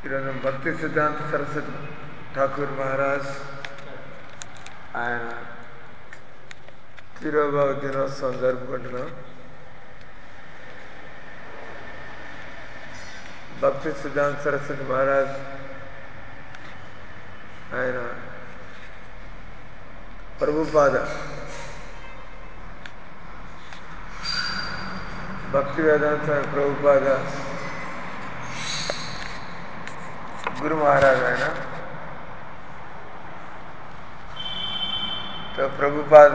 ఈరోజు భక్తి సిద్ధాంత సరస్వతి ఠాకూర్ మహారాజ్ ఆయన తిరోభావ దినోత్సవం జరుపుకుంటున్నాం భక్తి సిద్ధాంత సరస్వతి మహారాజ్ ఆయన ప్రభుపాద భక్తి వేదాంత స్వామి ప్రభుపాద గురు మహారాజ్ ఆయన तो ప్రభుపాద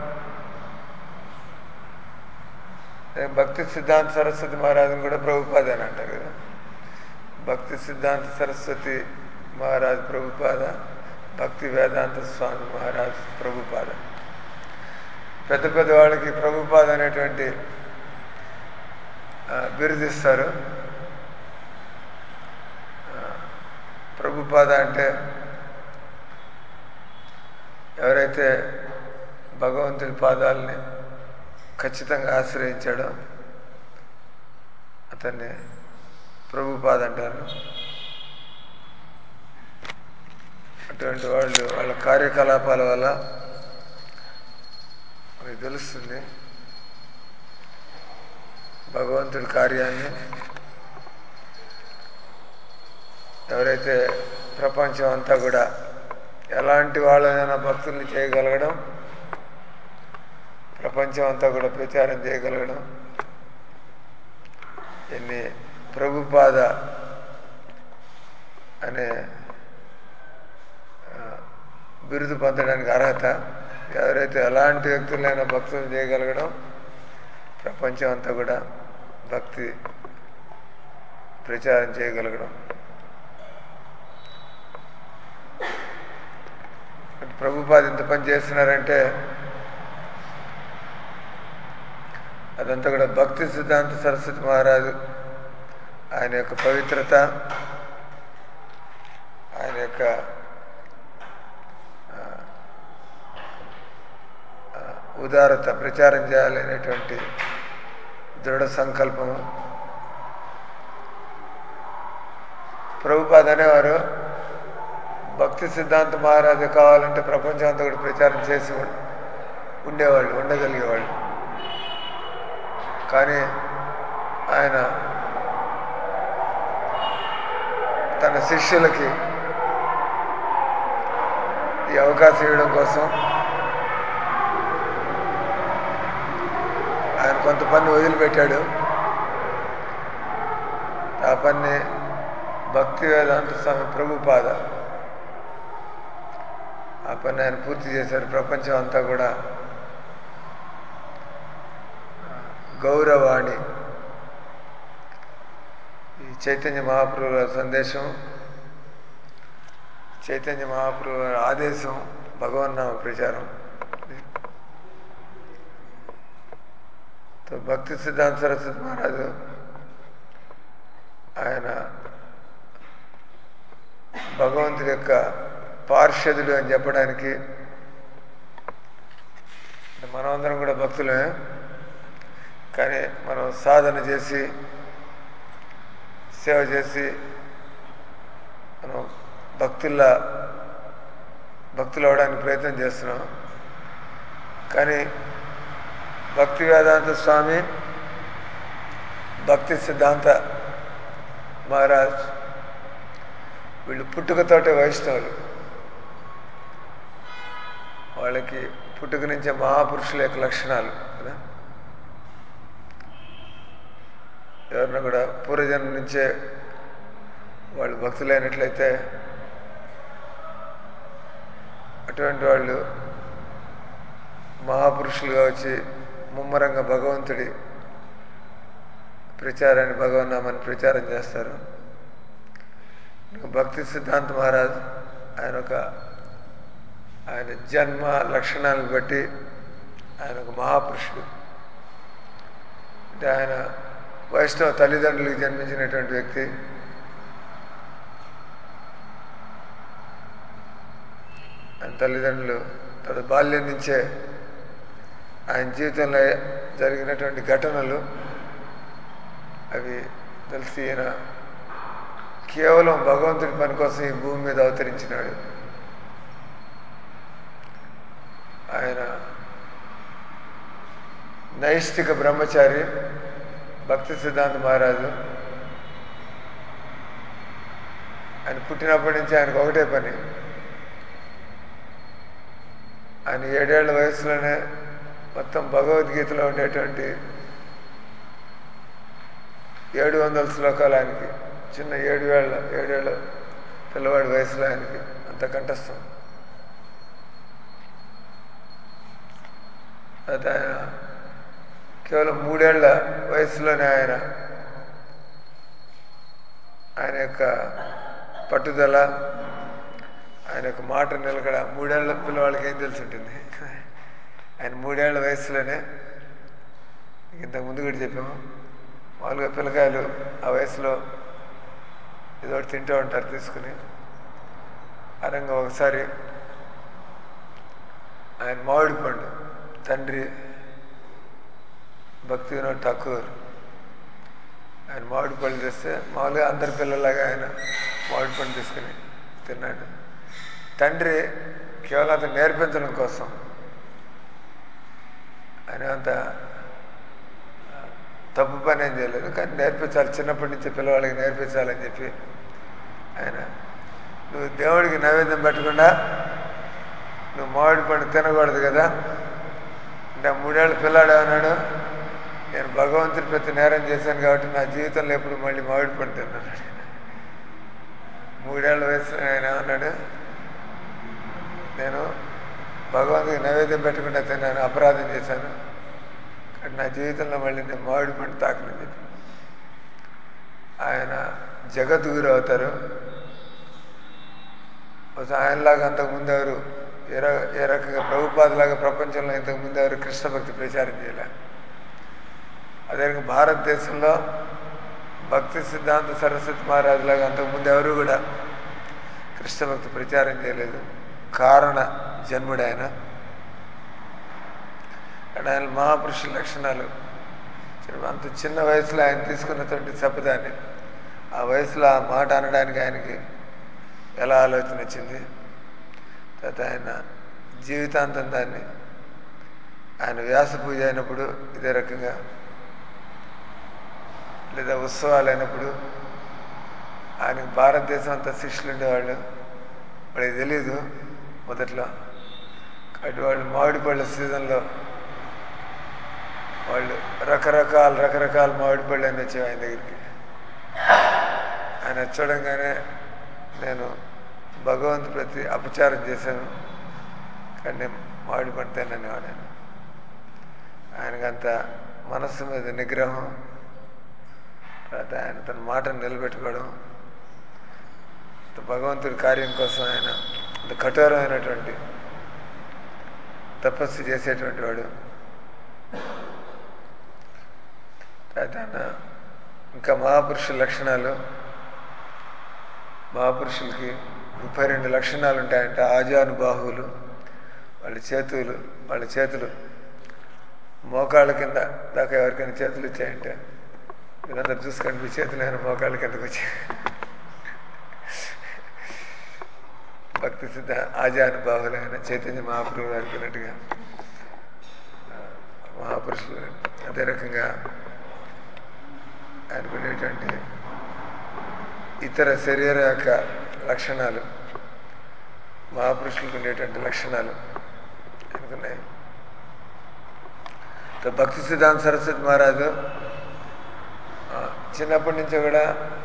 భక్తి సిద్ధాంత సరస్వతి మహారాజుని కూడా ప్రభుపాద అని అంటారు కదా భక్తి సిద్ధాంత సరస్వతి మహారాజ్ ప్రభుపాద భక్తి వేదాంత స్వామి మహారాజ్ ప్రభుపాద పెద్ద పెద్ద వాళ్ళకి ప్రభుపాద అనేటువంటి ఆ, బిరుదిస్తారు ఆ, ప్రభుపాద అంటే ఎవరైతే భగవంతుడి పాదాలని ఖచ్చితంగా ఆశ్రయించాడో అతన్ని ప్రభుపాద అంటారు అటువంటి వాళ్ళు వాళ్ళ కార్యకలాపాల వల్ల మనకి తెలుస్తుంది భగవంతుడి కార్యాన్ని ఎవరైతే ప్రపంచం అంతా కూడా ఎలాంటి వాళ్ళైనా భక్తుల్ని చేయగలగడం ప్రపంచం అంతా కూడా ప్రచారం చేయగలగడం ఎన్ని ప్రభుపాద అనే ఆ, బిరుదు పొందడానికి అర్హత ఎవరైతే ఎలాంటి వ్యక్తులైనా భక్తులు చేయగలగడం ప్రపంచం అంతా కూడా భక్తి ప్రచారం చేయగలగడం ప్రభుపాద ఇంత పని చేస్తున్నారంటే అదంతా కూడా భక్తి సిద్ధాంత సరస్వతి మహారాజు ఆయన యొక్క పవిత్రత ఆయన యొక్క ఆ, ఆ, ఉదారత ప్రచారం చేయాలనేటువంటి దృఢ సంకల్పము ప్రభుపాద అనేవారు భక్తి సిద్ధాంత మహారాజు కావాలంటే ప్రపంచం అంతా కూడా ప్రచారం చేసి ఉం- ఉండేవాళ్ళు ఉండగలిగేవాళ్ళు కానీ ఆయన తన శిష్యులకి ఈ అవకాశం ఇవ్వడం కోసం ఆయన కొంత పని వదిలిపెట్టాడు ఆ పని భక్తి వేదాంత స్వామి ప్రభుపాద ఆ పని ఆయన పూర్తి చేశారు ప్రపంచం అంతా కూడా ఆ, గౌరవాణి ఈ చైతన్య మహాప్రభుల సందేశం చైతన్య మహాప్రభు ఆదేశం భగవన్నామ ప్రచారం తో భక్తి సిద్ధాంత సరస్వతి మహారాజు ఆయన భగవంతుడి యొక్క పార్షదుడు అని చెప్పడానికి అంటే మనమందరం కూడా భక్తులమే కానీ మనం సాధన చేసి సేవ చేసి మనం భక్తుల్లా భక్తులు అవడానికి ప్రయత్నం చేస్తున్నాం కానీ భక్తి వేదాంత స్వామి భక్తి సిద్ధాంత మహారాజ్ వీళ్ళు పుట్టుకతోటే వైష్ణవులు వాళ్ళకి పుట్టుక నుంచే మహాపురుషుల యొక్క లక్షణాలు కదా ఎవరిని కూడా పూర్వజన్మ నుంచే వాళ్ళు భక్తులైనట్లయితే అటువంటి వాళ్ళు మహాపురుషులుగా వచ్చి ముమ్మరంగా భగవంతుడి ప్రచారాన్ని భగవన్నామని ప్రచారం చేస్తారు భక్తి సిద్ధాంత మహారాజ్ ఆయన ఒక ఆయన జన్మ లక్షణాలను బట్టి ఆయన ఒక మహాపురుషుడు అంటే ఆయన వైష్ణవ తల్లిదండ్రులకు జన్మించినటువంటి వ్యక్తి ఆయన తల్లిదండ్రులు తన బాల్యం నుంచే ఆయన జీవితంలో జరిగినటువంటి ఘటనలు అవి తెలిసి ఈయన కేవలం భగవంతుడి పని కోసం ఈ భూమి మీద అవతరించినాడు ఆయన నైష్టిక బ్రహ్మచారి భక్తి సిద్ధాంత మహారాజు ఆయన పుట్టినప్పటి నుంచి ఆయనకు ఒకటే పని ఆయన ఏడేళ్ల వయసులోనే మొత్తం భగవద్గీతలో ఉండేటువంటి ఏడు వందల శ్లోకాలు ఆయనకి చిన్న ఏడు వేళ్ళ ఏడేళ్ళ పిల్లవాడి వయసులో ఆయనకి అంత కంఠస్థం అయితే ఆయన కేవలం మూడేళ్ల వయసులోనే ఆయన ఆయన యొక్క పట్టుదల ఆయన యొక్క మాట నిలకడ మూడేళ్ల పిల్లవాళ్ళకి ఏం తెలిసి ఉంటుంది ఆయన మూడేళ్ల వయసులోనే ఇంతకు ముందు కూడా చెప్పాము మామూలుగా పిల్లకాయలు ఆ వయసులో ఏదో ఒకటి తింటూ ఉంటారు తీసుకుని ఆ రంగా ఒకసారి ఆయన మామిడి పండు తండ్రి భక్తి వినోద్ ఠాకూర్ ఆయన మామిడి పళ్ళు తెస్తే మామూలుగా అందరి పిల్లలాగా ఆయన మామిడి పండు తీసుకుని తిన్నాడు తండ్రి కేవలం అతను నేర్పించడం కోసం ఆయన అంత తప్పు పని ఏం చేయలేదు కానీ నేర్పించాలి చిన్నప్పటి నుంచి పిల్లవాళ్ళకి నేర్పించాలని చెప్పి ఆయన నువ్వు దేవుడికి నైవేద్యం పెట్టకుండా నువ్వు మామిడి పండు తినకూడదు కదా అంటే మూడేళ్ళ పిల్లాడు అన్నాడు నేను భగవంతుడి ప్రతి నేరం చేశాను కాబట్టి నా జీవితంలో ఎప్పుడు మళ్ళీ మామిడి పండు తిన్నాను మూడేళ్ల వయసు ఆయన అన్నాడు నేను భగవంతుడికి నైవేద్యం పెట్టకుండా తిన్నాను అపరాధం చేశాను కానీ నా జీవితంలో మళ్ళీ నేను మామిడి పండు తాకనని చెప్పి ఆయన జగద్గురు అవుతారు ఆయనలాగా అంతకుముందు ఎవరు ఏ ర- ఏ రకంగా ప్రభుపాదలాగా ప్రపంచంలో ఇంతకుముందు ఎవరు కృష్ణ భక్తి ప్రచారం చేయలే అదే రకంగా భారతదేశంలో భక్తి సిద్ధాంత సరస్వతి మహారాజు లాగా అంతకుముందు ఎవరు కూడా కృష్ణ భక్తి ప్రచారం చేయలేదు కారణ జన్ముడు ఆయన కానీ ఆయన మహాపురుషుల లక్షణాలు చిన్న- అంత చిన్న వయసులో ఆయన తీసుకున్నటువంటి శపథాన్ని ఆ వయసులో ఆ మాట అనడానికి ఆయనకి ఎలా ఆలోచన వచ్చింది తర్వాత ఆయన జీవితాంతం దాన్ని ఆయన వ్యాస పూజ అయినప్పుడు ఇదే రకంగా లేదా ఉత్సవాలు అయినప్పుడు ఆయనకి భారతదేశం అంతా శిష్యులు ఉండేవాళ్ళు వాళ్ళకి తెలీదు మొదట్లో కాబట్టి వాళ్ళు మామిడి పళ్ళ సీజన్లో వాళ్ళు రకరకాల రకరకాల మామిడి పళ్ళు అని వచ్చేవి ఆయన దగ్గరికి ఆయన చూడంగానే నేను భగవంతు ప్రతి అపచారం చేశాను కానీ నేను మామిడి పండు తిననేవాడు ఆయన ఆయనకంత మనస్సు మీద నిగ్రహం తర్వాత ఆయన తన మాటను నిలబెట్టుకోవడం భగవంతుడి కార్యం కోసం ఆయన అంత కఠోరమైనటువంటి తపస్సు చేసేటువంటి వాడు తర్వాత ఆయన ఇంకా మహాపురుషుల లక్షణాలు మహాపురుషులకి ముప్పై రెండు లక్షణాలు ఉంటాయంట ఆజానుబాహువులు వాళ్ళ చేతులు వాళ్ళ చేతులు మోకాళ్ళ కింద దాకా ఎవరికైనా చేతులు ఇచ్చాయంటే మీరందరూ చూసుకోండి మీ చేతులు ఏమైనా మోకాళ్ళ కిందకు వచ్చాయి భక్తి సిద్ధ ఆజానుబాహులైన చైతన్య మహాప్రభు గారికి ఉన్నట్టుగా ఆ, మహాపురుషులు అదే రకంగా ఆయనకు ఉండేటువంటి ఇతర శరీర యొక్క లక్షణాలు మహాపురుషులకు ఉండేటువంటి లక్షణాలు అనుకున్నాయి భక్తి సిద్ధాంత సరస్వతి మహారాజు ఆ, చిన్నప్పటి నుంచి కూడా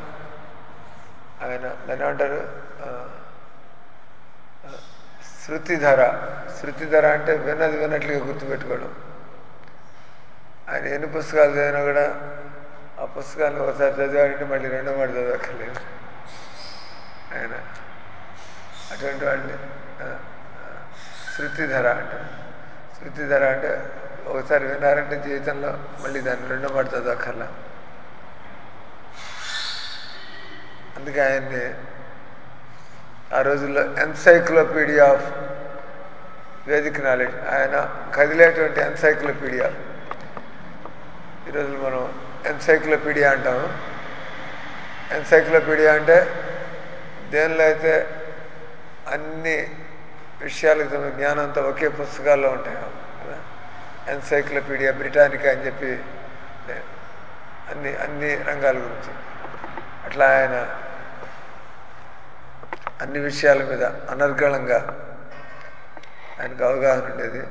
ఆయన దాన్ని ఏమంటారు ఆ, ఆ, శృతిధర శృతిధర అంటే విన్నది విన్నట్లుగా గుర్తుపెట్టుకోవడం ఆయన ఎన్ని పుస్తకాలు చదివినా కూడా ఆ పుస్తకాన్ని ఒకసారి చదివాడంటే మళ్ళీ రెండో మాట చదవక్కర్లేదు ఆయన అటువంటి వాళ్ళని ఆ, ఆ, శృతిధర అంటారు శృతిధర అంటే ఒకసారి విన్నారంటే జీవితంలో మళ్ళీ దాన్ని రెండో మాట చదవక్కర్లా అందుకే ఆయన్ని ఆ రోజుల్లో ఎన్సైక్లోపీడియా ఆఫ్ వేదిక్ నాలెడ్జ్ ఆయన కదిలేటువంటి ఎన్సైక్లోపీడియా ఈరోజు మనం ఎన్సైక్లోపీడియా అంటాము ఎన్సైక్లోపీడియా అంటే దేనిలో అయితే అన్ని విషయాలకు సంబంధించిన జ్ఞానంతో ఒకే పుస్తకాల్లో ఉంటాయి కదా ఎన్సైక్లోపీడియా బ్రిటానికా అని చెప్పి అన్ని అన్ని రంగాల గురించి అట్లా ఆయన అన్ని విషయాల మీద అనర్గళంగా ఆయనకు అవగాహన ఉండేది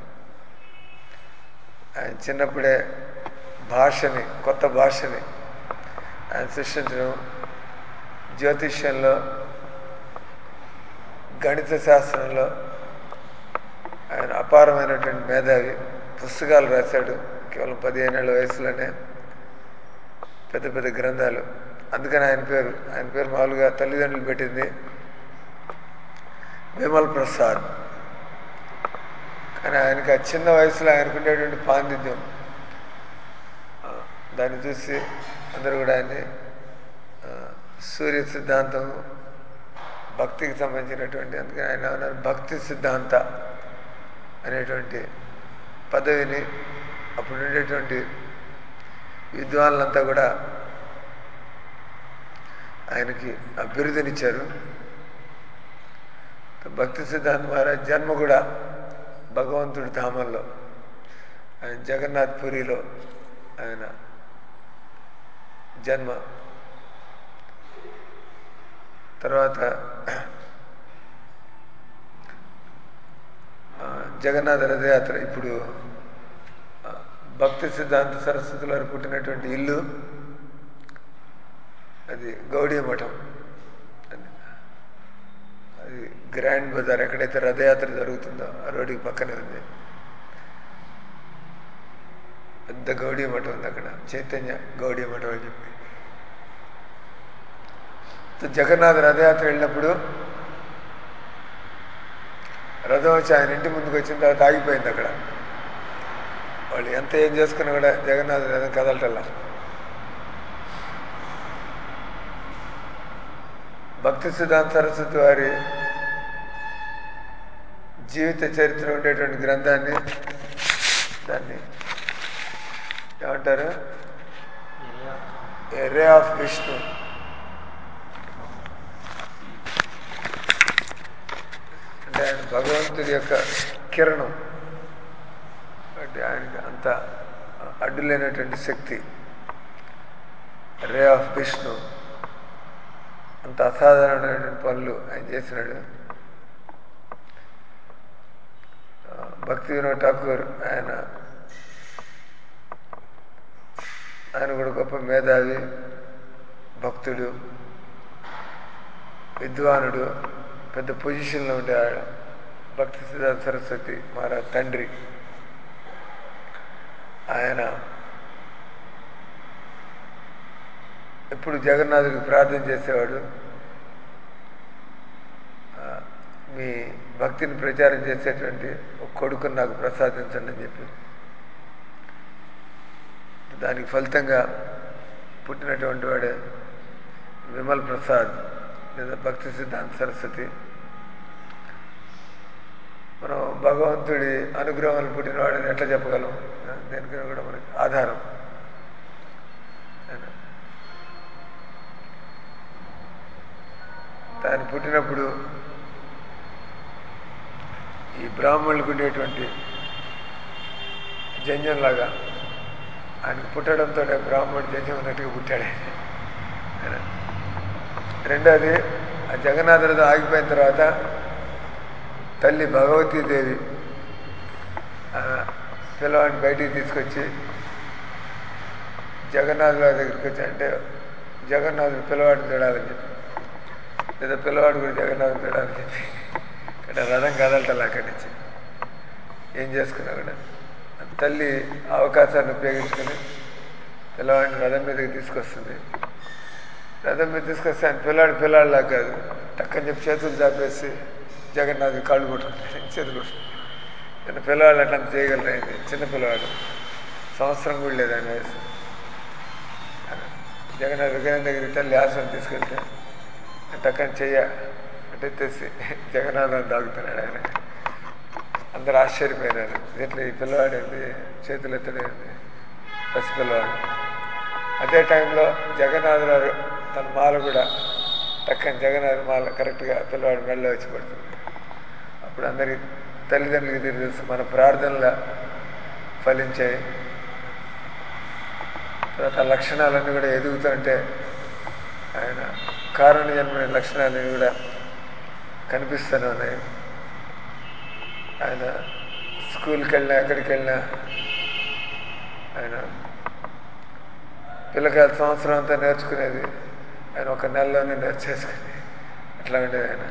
ఆయన చిన్నప్పుడే భాషని కొత్త భాషని ఆయన సృష్టించడం జ్యోతిష్యంలో గణిత శాస్త్రంలో ఆయన అపారమైనటువంటి మేధావి పుస్తకాలు రాశాడు కేవలం పదిహేనేళ్ళ వయసులోనే పెద్ద పెద్ద గ్రంథాలు అందుకని ఆయన పేరు ఆయన పేరు మామూలుగా తల్లిదండ్రులు పెట్టింది విమల్ ప్రసాద్ కానీ ఆయనకి ఆ చిన్న వయసులో ఆయనకు ఉండేటువంటి పాండిత్యం ఆ, దాన్ని చూసి అందరూ కూడా ఆయన్ని ఆ, సూర్య సిద్ధాంతం భక్తికి సంబంధించినటువంటి అందుకని ఆయన అన్నారు భక్తి సిద్ధాంత అనేటువంటి పదవిని అప్పుడు ఉండేటువంటి విద్వాన్లంతా కూడా ఆయనకి ఆ బిరుదునిచ్చారు భక్తి సిద్ధాంత మహారాజ్ జన్మ కూడా భగవంతుడి ధామంలో ఆయన జగన్నాథ్ పురిలో ఆయన జన్మ తర్వాత ఆ, జగన్నాథ రథయాత్ర ఇప్పుడు ఆ, భక్తి సిద్ధాంత సరస్వతి వారు పుట్టినటువంటి ఇల్లు అది గౌడీ మఠం అది అది గ్రాండ్ బజార్ ఎక్కడైతే రథయాత్ర జరుగుతుందో ఆ రోడ్డుకి పక్కనే ఉంది పెద్ద గౌడీ మఠం ఉంది అక్కడ చైతన్య గౌడీ మఠం అని చెప్పి జగన్నాథ్ రథయాత్ర వెళ్ళినప్పుడు రథం వచ్చి ఆయన ఇంటి ముందుకు వచ్చిన తర్వాత ఆగిపోయింది అక్కడ వాళ్ళు ఎంత ఏం చేసుకున్నా కూడా జగన్నాథ్ రథం కదలటల్లా భక్తి సిద్ధాంత సరస్వతి వారి జీవిత చరిత్ర ఉండేటువంటి గ్రంథాన్ని దాన్ని ఏమంటారు ఏ రే ఆఫ్ విష్ణు అంటే ఆయన భగవంతుడి యొక్క కిరణం అంటే ఆయనకి అంత అడ్డులేనటువంటి శక్తి రే ఆఫ్ విష్ణు అంత అసాధారణమైనటువంటి పనులు ఆయన చేసినాడు ఆ, భక్తి వినోద్ ఠాకూర్ ఆయన ఆయన కూడా గొప్ప మేధావి భక్తుడు విద్వానుడు పెద్ద పొజిషన్లో ఉండే ఆయన భక్తి సిద్ధాంత సరస్వతి మహారాజ్ తండ్రి ఆయన ఎప్పుడు జగన్నాథుడికి ప్రార్థన చేసేవాడు ఆ, మీ భక్తిని ప్రచారం చేసేటువంటి ఒక కొడుకుని నాకు ప్రసాదించండి అని చెప్పి దానికి ఫలితంగా పుట్టినటువంటి వాడే విమల్ ప్రసాద్ లేదా భక్తి సిద్ధాంత సరస్వతి మనం భగవంతుడి అనుగ్రహం వల్ల పుట్టినవాడని ఎట్లా చెప్పగలం ఆ, దేనికైనా కూడా మనకి ఆధారం ఆయన ఆయన పుట్టినప్పుడు ఈ బ్రాహ్మణులకు ఉండేటువంటి జంజంలాగా ఆయనకు పుట్టడంతో బ్రాహ్మణుడు జంజం ఉన్నట్టుగా పుట్టాడు ఆయన. ఆయన రెండోది ఆ జగన్నాథుడితో ఆగిపోయిన తర్వాత తల్లి భగవతీదేవి ఆ పిల్లవాడిని బయటికి తీసుకొచ్చి జగన్నాథుల దగ్గరికి వచ్చి అంటే జగన్నాథుడు పిల్లవాడిని చూడాలని చెప్పి లేదా పిల్లవాడు కూడా జగన్నాథుడు చూడాలని చెప్పి ఇక్కడ రథం కదలటం అక్కడి నుంచి ఏం చేసుకున్నా కూడా తల్లి అవకాశాన్ని ఉపయోగించుకొని పిల్లవాడిని రథం మీదకి తీసుకొస్తుంది రథం మీద తీసుకొస్తే ఆయన పిల్లాడు పిల్లాడిలా కాదు టక్కని చెప్పి చేతులు చాపేసి జగన్నాథ్ కాళ్ళు కొట్టుకుంటాడు చేతులు కొట్టుకుంటాడు చిన్న పిల్లవాళ్ళు అట్లా చేయగలరు ఆయన చిన్న పిల్లవాడు సంవత్సరం కూడా లేదు ఆయన వయసు జగన్నాథ్ విగ్రహం దగ్గరికి తల్లి ఆశ్రమం తీసుకెళ్తే టక్కని చెయ్య అంటే తెసి జగన్నాథం తాగుతున్నాడు ఆయన అందరు ఆశ్చర్యపోయినారు ఇట్లా ఈ పిల్లవాడు ఏంది చేతులు ఎత్తడేంది పసి పిల్లవాడు అదే టైంలో జగన్నాథ్ గారు తన మాల కూడా టక్కని జగన్నాథ మాల కరెక్ట్గా పిల్లవాడి మెడలో వచ్చి పడుతుంది అప్పుడు అందరికి తల్లిదండ్రులకి తెలుసు మన ప్రార్థనల ఫలించాయి తర్వాత ఆ లక్షణాలన్నీ కూడా ఎదుగుతుంటే ఆయన కారణ జన్మ లక్షణాలన్నీ కూడా కనిపిస్తూనే ఉన్నాయి ఆయన స్కూల్కి వెళ్ళినా ఎక్కడికి వెళ్ళినా ఆయన పిల్లకాయల సంవత్సరం అంతా నేర్చుకునేది ఆయన ఒక నెలలోనే నేర్చేసుకుని అట్లా ఉండేది ఆయన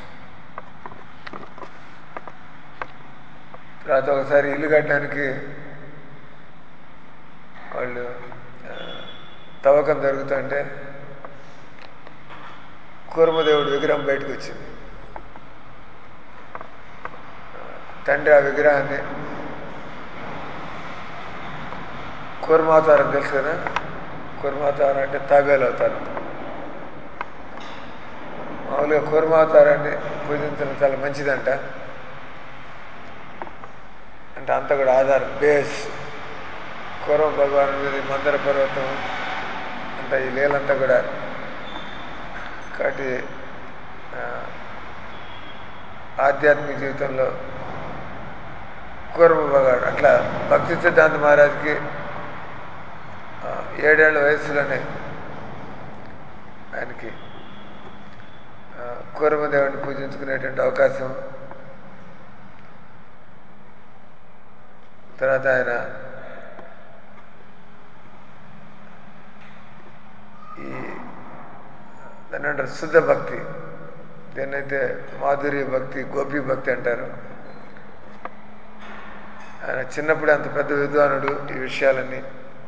తర్వాత ఒకసారి ఇల్లు కట్టడానికి వాళ్ళు ఆ, తవ్వకం జరుగుతుంటే కూర్మదేవుడు విగ్రహం బయటకు వచ్చింది తండ్రి ఆ విగ్రహాన్ని కూర్మావతారం తెలుసు కదా కూర్మావతారం అంటే తాబేలు అవుతారు మామూలుగా కూర్మావతారాన్ని పూజించడం చాలా మంచిదంట అంటే అంత కూడా ఆధారం బేస్ కూర్మ భగవానుడి మందర పర్వతం అంతా ఈ లీలంతా కూడా కాబట్టి ఆ, ఆధ్యాత్మిక జీవితంలో కూర్మ భగవాడు అట్లా భక్తి సిద్ధాంత మహారాజ్కి ఆ, ఏడేళ్ల వయసులోనే ఆయనకి ఆ, కూర్మదేవుని పూజించుకునేటువంటి అవకాశం తర్వాత ఆయన ఈ దాన్ని అంటారు శుద్ధ భక్తి దేన్నైతే మాధుర్య భక్తి గోపీ భక్తి అంటారు ఆయన చిన్నప్పుడే అంత పెద్ద విద్వానుడు ఈ విషయాలన్నీ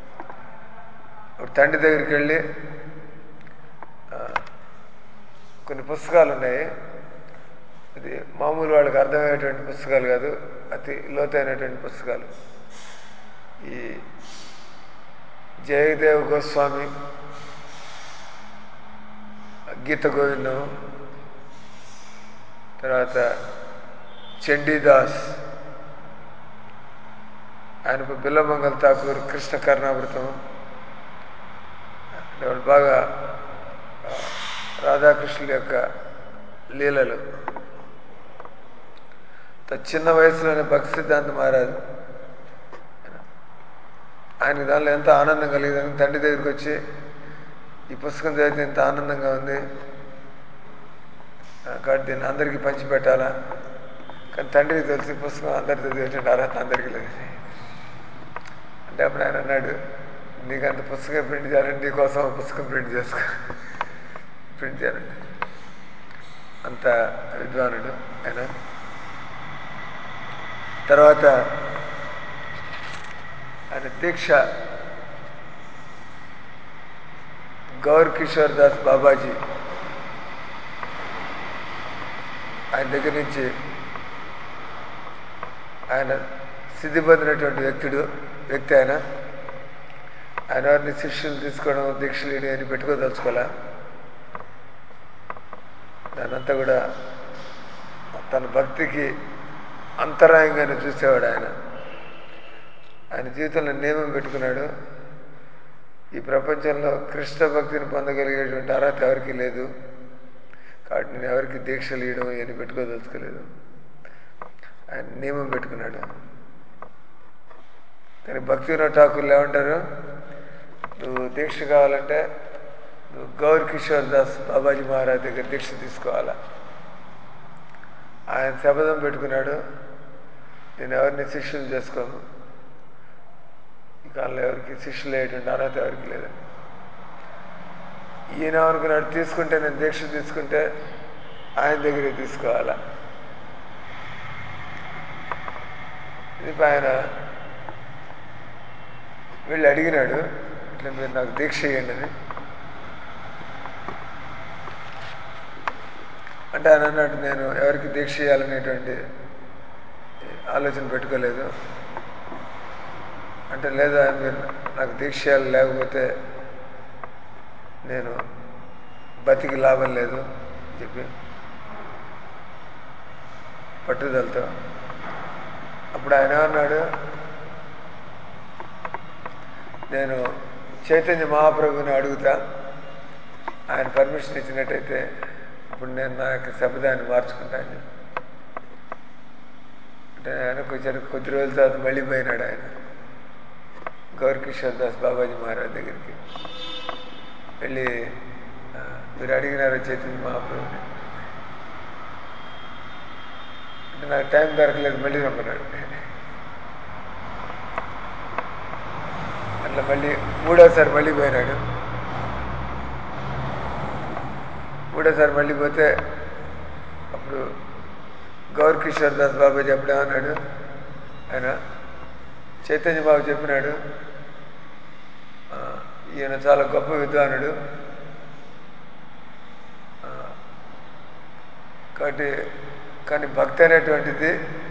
ఒక తండ్రి దగ్గరికి వెళ్ళి ఆ, కొన్ని పుస్తకాలు ఉన్నాయి ఇది మామూలు వాళ్ళకి అర్థమయ్యేటువంటి పుస్తకాలు కాదు అతి లోతైనటువంటి పుస్తకాలు ఈ జయదేవ్ గోస్వామి గీత గోవిందం తర్వాత చండీదాస్ ఆయన బిల్లమంగళ ఠాకూర్ కృష్ణ కర్ణామృతం అంటే వాళ్ళు బాగా ఆ, రాధాకృష్ణుల యొక్క లీలలు త- చిన్న వయసులోనే భక్తి సిద్ధాంత మహారాజు ఆయనకి దానిలో ఎంతో ఆనందం కలిగిందని తండ్రి దగ్గరికి వచ్చి ఈ పుస్తకం చదివితే ఎంత ఆనందంగా ఉంది ఆ, కాబట్టి దీన్ని అందరికీ పంచిపెట్టాలా కానీ తండ్రికి తెలిసి ఈ పుస్తకం అందరి చదివేటువంటి అర్హత అందరికీ లేదు అంటే అప్పుడు ఆయన అన్నాడు నీకు అంత పుస్తకం ప్రింట్ చేయాలంటే నీకోసం ఒక పుస్తకం ప్రింట్ చేసుకో ప్రింట్ చేయాలండి అంత విద్వానుడు ఆయన తర్వాత ఆయన దీక్ష గౌర్ కిషోర్ దాస్ బాబాజీ ఆయన దగ్గర నుంచి ఆయన సిద్ధి పొందినటువంటి వ్యక్తుడు వ్యక్తి ఆయన ఆయన వారిని శిష్యులు తీసుకోవడం దీక్షలు ఇవ్వడం అని పెట్టుకోదలుచుకోలే దానంతా కూడా తన భక్తికి అంతరాయంగానే చూసేవాడు ఆయన ఆయన జీవితంలో నియమం పెట్టుకున్నాడు ఈ ప్రపంచంలో కృష్ణ భక్తిని పొందగలిగేటువంటి అర్హత ఎవరికీ లేదు కాబట్టి నేను ఎవరికి దీక్షలు ఇవ్వడం ఇవన్నీ పెట్టుకోదలుచుకోలేదు ఆయన నియమం పెట్టుకున్నాడు కానీ భక్తి వినోద్ ఠాకూర్లు ఏమంటారు నువ్వు దీక్ష కావాలంటే నువ్వు గౌర్ కిషోర్ దాస్ బాబాజీ మహారాజ్ దగ్గర దీక్ష తీసుకోవాలా ఆయన శపథం పెట్టుకున్నాడు నేను ఎవరిని శిష్యులు చేసుకోను ఈ కాలంలో ఎవరికి శిష్యులు అయ్యేటువంటి అర్హత ఎవరికి లేదని ఈయన అనుకున్నాడు తీసుకుంటే నేను దీక్ష తీసుకుంటే ఆయన దగ్గరే తీసుకోవాలా ఇది ఆయన వెళ్ళి అడిగినాడు ఇట్లా మీరు నాకు దీక్ష ఇవ్వండి అని అంటే ఆయన అన్నాడు నేను ఎవరికి దీక్ష చేయాలనేటువంటి ఆలోచన పెట్టుకోలేదు అంటే లేదా మీరు నాకు దీక్ష చేయాలి లేకపోతే నేను బతికి లాభం లేదు అని చెప్పి పట్టుదలతో అప్పుడు ఆయన ఏమన్నాడు నేను చైతన్య మహాప్రభుని అడుగుతా ఆయన పర్మిషన్ ఇచ్చినట్టయితే ఇప్పుడు నేను నా యొక్క శబ్దాన్ని మార్చుకుంటాను అంటే ఆయనకు వచ్చారు కొద్ది రోజుల తర్వాత మళ్ళీ పోయినాడు ఆయన గౌరకిషోర్ దాస్ బాబాజీ మహారాజ్ దగ్గరికి వెళ్ళి ఆ, మీరు అడిగినారు చైతన్య మహాప్రభుని అంటే నాకు టైం దొరకలేదు మళ్ళీ రమ్మన్నాడు అట్లా మళ్ళీ మూడోసారి మళ్ళీ పోయినాడు మూడోసారి మళ్ళీ పోతే అప్పుడు గౌర్ కిషోర్ దాస్ బాబా చెప్పడమన్నాడు ఆయన చైతన్య బాబు చెప్పినాడు ఆ, ఈయన చాలా గొప్ప విద్వానుడు ఆ, కాబట్టి కానీ భక్తి అనేటువంటిది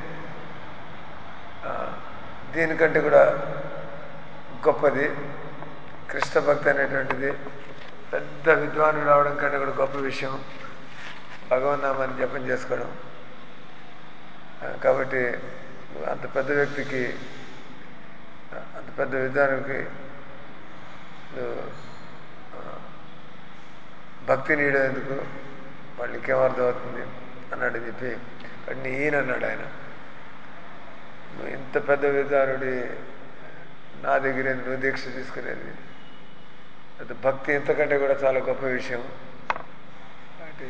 ఆ, దీనికంటే కూడా గొప్పది కృష్ణ భక్తి అనేటువంటిది పెద్ద విద్వానుడు రావడం కంటే కూడా గొప్ప విషయం భగవన్నామాన్ని జపం చేసుకోవడం ఆ, కాబట్టి అంత పెద్ద వ్యక్తికి ఆ, అంత పెద్ద విద్వానికి నువ్వు ఆ, భక్తి నీయడం ఎందుకు వాళ్ళకి ఏమర్థం అవుతుంది అన్నాడు చెప్పి కానీ ఈయన అన్నాడు ఆయన నువ్వు ఇంత పెద్ద విద్వానుడి నా దగ్గర నువ్వు దీక్ష తీసుకునేది అది భక్తి ఇంతకంటే కూడా చాలా గొప్ప విషయం కాబట్టి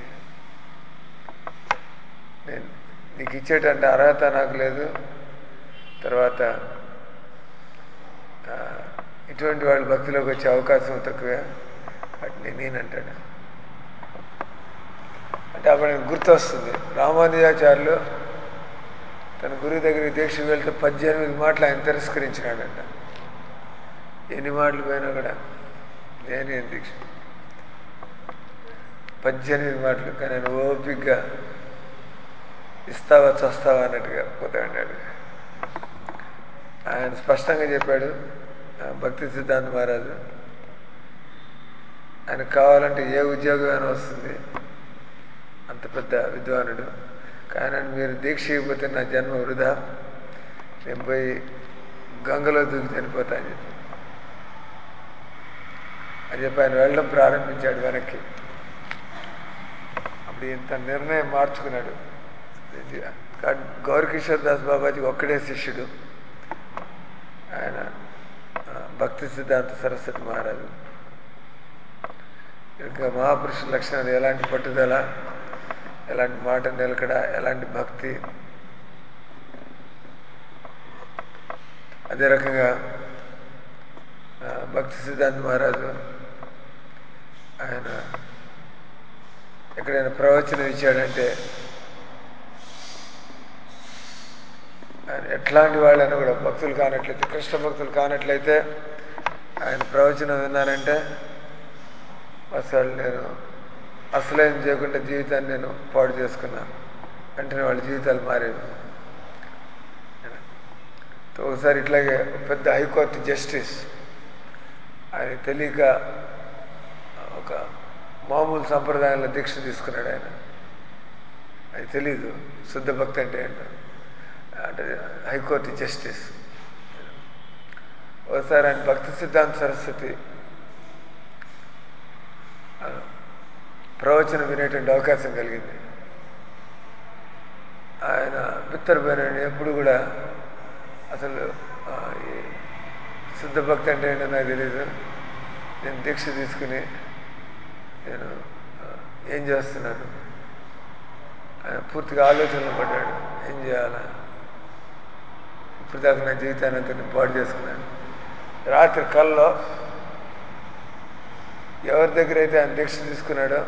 నేను నీకు ఇచ్చేటంటే అర్హత నాకు లేదు తర్వాత ఆ, ఇటువంటి వాళ్ళు భక్తిలోకి వచ్చే అవకాశం తక్కువే వాటిని నేనంటాడు అంటే అప్పుడు ఆయనకు గుర్తొస్తుంది రామానుజాచార్యులు తన గురువు దగ్గరికి దీక్షకు వెళ్తే పద్దెనిమిది మాటలు ఆయన తిరస్కరించినాడంట ఎన్ని మాటలు పోయినా కూడా నేనే దీక్ష పద్దెనిమిది మాటలు కానీ ఆయన ఓపిగ్గా ఇస్తావా చస్తావా అన్నట్టుగా పోతా ఉన్నాడు ఆయన స్పష్టంగా చెప్పాడు ఆ భక్తి సిద్ధాంత మహారాజు ఆయన కావాలంటే ఏ ఉద్యోగమైనా వస్తుంది అంత పెద్ద విద్వానుడు కానీ మీరు దీక్ష ఇవ్వకపోతే నా జన్మ వృధా నేను పోయి గంగలో దూకి చనిపోతా అని చెప్పి అని చెప్పి ఆయన వెళ్ళడం ప్రారంభించాడు వెనక్కి అప్పుడు ఇంత నిర్ణయం మార్చుకున్నాడు గౌరకిషోర్ దాస్ బాబాజీ ఒక్కడే శిష్యుడు ఆయన ఆ, భక్తి సిద్ధాంత సరస్వతి మహారాజు ఇంకా మహాపురుషుల లక్షణాలు ఎలాంటి పట్టుదల ఎలాంటి మాట నిలకడ ఎలాంటి భక్తి అదే రకంగా ఆ, భక్తి సిద్ధాంత మహారాజు ఆయన ఎక్కడైనా ప్రవచనం ఇచ్చాడంటే ఆయన ఎట్లాంటి వాళ్ళైనా కూడా భక్తులు కానట్లయితే కృష్ణ భక్తులు కానట్లయితే ఆయన ప్రవచనం విన్నానంటే అసలు నేను అసలేం చేయకుండా జీవితాన్ని నేను పాడు చేసుకున్నా వెంటనే వాళ్ళ జీవితాలు మారేవి తో ఒకసారి ఇట్లాగే ఒక పెద్ద హైకోర్టు జస్టిస్ ఆయన తెలియక ఒక మామూలు సంప్రదాయంలో దీక్ష తీసుకున్నాడు ఆయన అది తెలీదు శుద్ధ భక్తి అంటే ఏంటో అంటే హైకోర్టు జస్టిస్ ఒకసారి ఆయన భక్తి సిద్ధాంత సరస్వతి ఆ, ప్రవచనం వినేటువంటి అవకాశం కలిగింది ఆయన బిత్తరపోయినాడు ఎప్పుడు కూడా అసలు ఆ, ఈ శుద్ధ భక్తి అంటే ఏంటో నాకు తెలియదు నేను దీక్ష తీసుకుని నేను ఆ, ఏం చేస్తున్నాను ఆయన పూర్తిగా ఆలోచనలు పడ్డాడు ఏం చేయాలా ఇప్పుడు దాకా నా జీవితాన్ని అంతా నేను పాడు చేసుకున్నాను రాత్రి కల్లో ఎవరి దగ్గర అయితే ఆయన దీక్ష తీసుకున్నాడో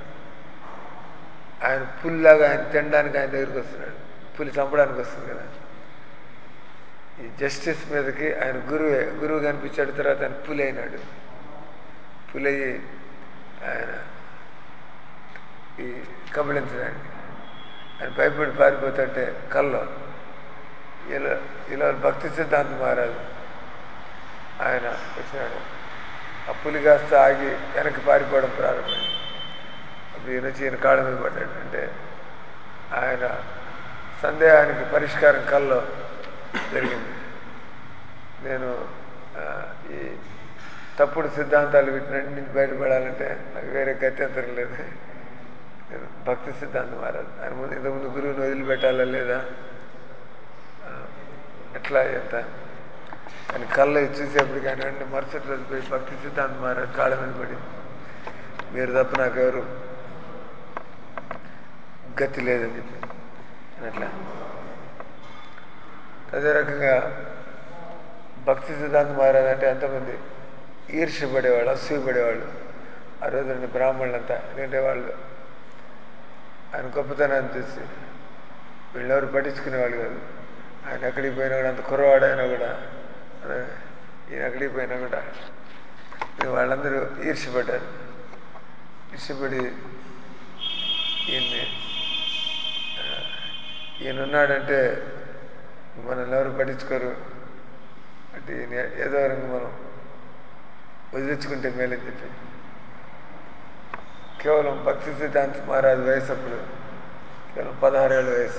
ఆయన పుల్లాగా ఆయన తినడానికి ఆయన దగ్గరికి వస్తున్నాడు పులి చంపడానికి వస్తుంది కదా ఈ జస్టిస్ మీదకి ఆయన గురువే గురువు కనిపించాడు తర్వాత ఆయన పులి అయినాడు పులి అయ్యి ఆయన ఈ కబళించడానికి ఆయన భయపడి పారిపోతుంటే కల్లో ఇలా ఇలా భక్తి సిద్ధాంత మహారాజు ఆయన వచ్చినాడు ఆ పులి కాస్త ఆగి వెనక్కి పారిపోవడం ప్రారంభమైంది అప్పుడు ఈయన వచ్చి ఈయన కాళ్ళ మీద పడ్డాడు అంటే ఆయన సందేహానికి పరిష్కారం కల్లో జరిగింది నేను ఆ, ఈ తప్పుడు సిద్ధాంతాలు వీటినన్నింటి నుంచి బయటపడాలంటే నాకు వేరే గత్యంతరం లేదు నేను భక్తి సిద్ధాంతం మారాలి ఆయన ముందు ఇంతకుముందు గురువుని వదిలిపెట్టాలా లేదా ఆ, ఎట్లా ఎంత కానీ కళ్ళ చూసేప్పటికి ఆయన వెంటనే మరుసటి రోజు పోయి భక్తి సిద్ధాంతం మారాలి కాళ్ళ మీద పడి మీరు తప్ప నాకెవరు గతి లేదని చెప్పి అట్లా అదే రకంగా భక్తి సిద్ధాంతం మారాలంటే ఎంతమంది ఈర్ష్య పడేవాళ్ళు అసూయ పడేవాళ్ళు ఆ రోజు రెండు బ్రాహ్మణులంతా ఎందుకంటే వాళ్ళు ఆయన గొప్పతనాన్ని చూసి వీళ్ళెవరు పట్టించుకునేవాళ్ళు కాదు ఆయన ఎక్కడికి పోయినా కూడా అంత కుర్రవాడైనా కూడా అదే, ఈయన ఎక్కడికి పోయినా కూడా ఇక వాళ్ళందరూ ఈర్ష్యపడ్డారు ఈర్ష్యపడి ఈయన్ని ఆ, ఈయన ఉన్నాడంటే మనల్ని ఎవరు పట్టించుకోరు అంటే ఈయన ఏదో రకంగా మనం వదిలించుకుంటే మేలని చెప్పి కేవలం భక్తి సిద్ధాంత మహారాజు వయసు అప్పుడు కేవలం పదహారేళ్ళ వయసు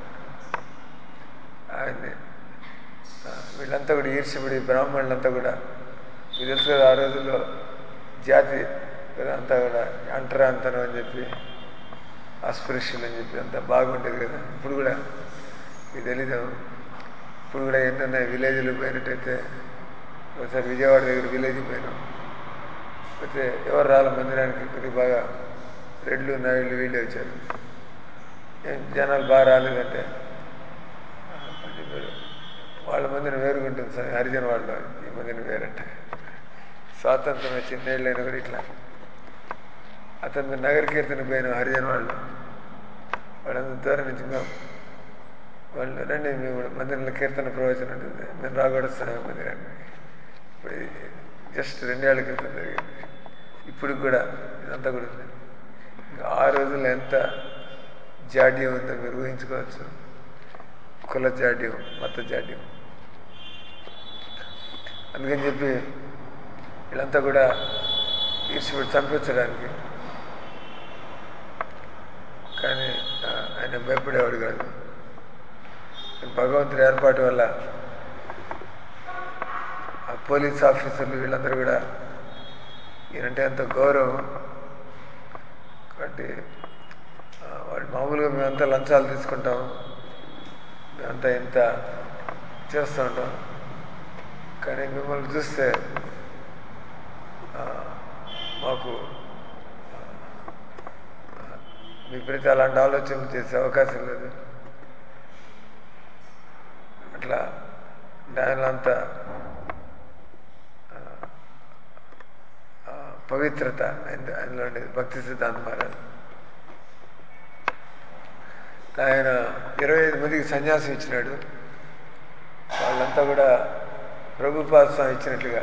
ఆయన్ని ఆ, వీళ్ళంతా కూడా ఈర్ష్యపడి బ్రాహ్మణులంతా కూడా మీకు తెలుసు కదా ఆ రోజుల్లో జాతి కదా అంతా కూడా అంటరాంతనం అని చెప్పి అస్పృశ్యులు అని చెప్పి అంతా బాగుండేది కదా ఇప్పుడు కూడా మీకు తెలీదు ఇప్పుడు కూడా ఎన్ని ఉన్నాయి విలేజ్లకు పోయినట్టయితే ఒకసారి విజయవాడ దగ్గర విలేజ్కి పోయినాం అయితే ఎవరు రాళ్ళ మందిరానికి ఇక్కడికి బాగా రెడ్లు నాయుళ్ళు వీళ్ళే వచ్చారు ఏం జనాలు బాగా రాలేదంటే "ఆ, అంటే మీరు వాళ్ళ మందిని వేరుగుంటుంది సార్ హరిజన వాళ్ళు ఈ మందిని వేరంటే స్వాతంత్రం వచ్చి నేళ్ళైనా కూడా ఇట్లా అతను నగర కీర్తన పోయిన హరిజన వాళ్ళు వాళ్ళందరూ దూరం నుంచి మేము వాళ్ళు రండి మేము కూడా మందిరంలో కీర్తన ప్రవచనం ఉంటుంది మేము రాకూడదు సార్ మందిరానికి ఇప్పుడు జస్ట్ రెండేళ్ల క్రితం జరిగింది ఇప్పుడు కూడా ఇదంతా కూడా ఉంది ఇంకా ఆ రోజుల్లో ఎంత జాడ్యం ఉందో మీరు ఊహించుకోవచ్చు కుల జాడ్యం మత జాడ్యం అందుకని చెప్పి వీళ్ళంతా కూడా ఈశ్వరుడు చంపించడానికి కానీ ఆ, ఆయన భయపడేవాడు కాదు భగవంతుడి ఏర్పాటు వల్ల ఆ పోలీస్ ఆఫీసర్లు వీళ్ళందరూ కూడా ఈయనంటే ఎంతో గౌరవం కాబట్టి ఆ, వాళ్ళు మామూలుగా మేమంతా లంచాలు తీసుకుంటాం మేమంతా ఇంత చేస్తూ ఉంటాం కానీ మిమ్మల్ని చూస్తే ఆ, మాకు ఆ, మీ ప్రతి అలాంటి ఆలోచనలు చేసే అవకాశం లేదు అట్లా దానిలో అంత ఆ, ఆ, పవిత్రత ఆయన ఆయనలో ఉండేది భక్తి సిద్ధాంత మహారాజ్ ఆయన ఇరవై ఐదు మందికి సన్యాసం ఇచ్చినాడు వాళ్ళంతా కూడా ప్రభుపాదం ఇచ్చినట్లుగా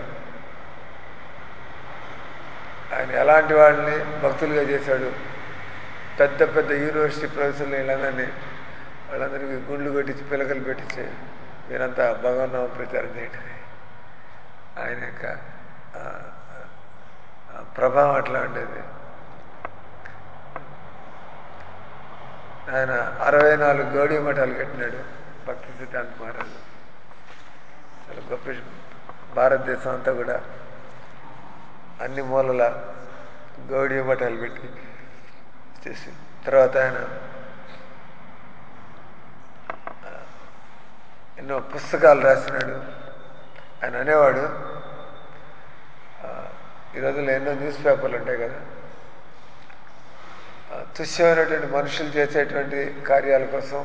ఆయన ఎలాంటి వాళ్ళని భక్తులుగా చేశాడు పెద్ద పెద్ద యూనివర్సిటీ ప్రొఫెసర్లు వీళ్ళందరినీ వాళ్ళందరికీ గుండ్లు కొట్టించి పిలకలు పెట్టించి మీరంతా భగవన్నామం ప్రచారం చేయండి ఆయన యొక్క ఆ, ఆ ప్రభావం అట్లా ఉండేది ఆయన అరవై నాలుగు గౌడీ మఠాలు కట్టినాడు భక్తి సిద్ధాంత మహారాజు చాలా గొప్ప విషయం. భారతదేశం అంతా కూడా అన్ని మూలల గౌడీ మఠాలు పెట్టి చేసి తర్వాత ఆయన ఆ, ఎన్నో పుస్తకాలు రాసినాడు ఆయన అనేవాడు ఆ, ఈ రోజుల్లో ఎన్నో న్యూస్ పేపర్లు ఉంటాయి కదా ఆ, తుష్యమైనటువంటి మనుషులు చేసేటువంటి కార్యాల కోసం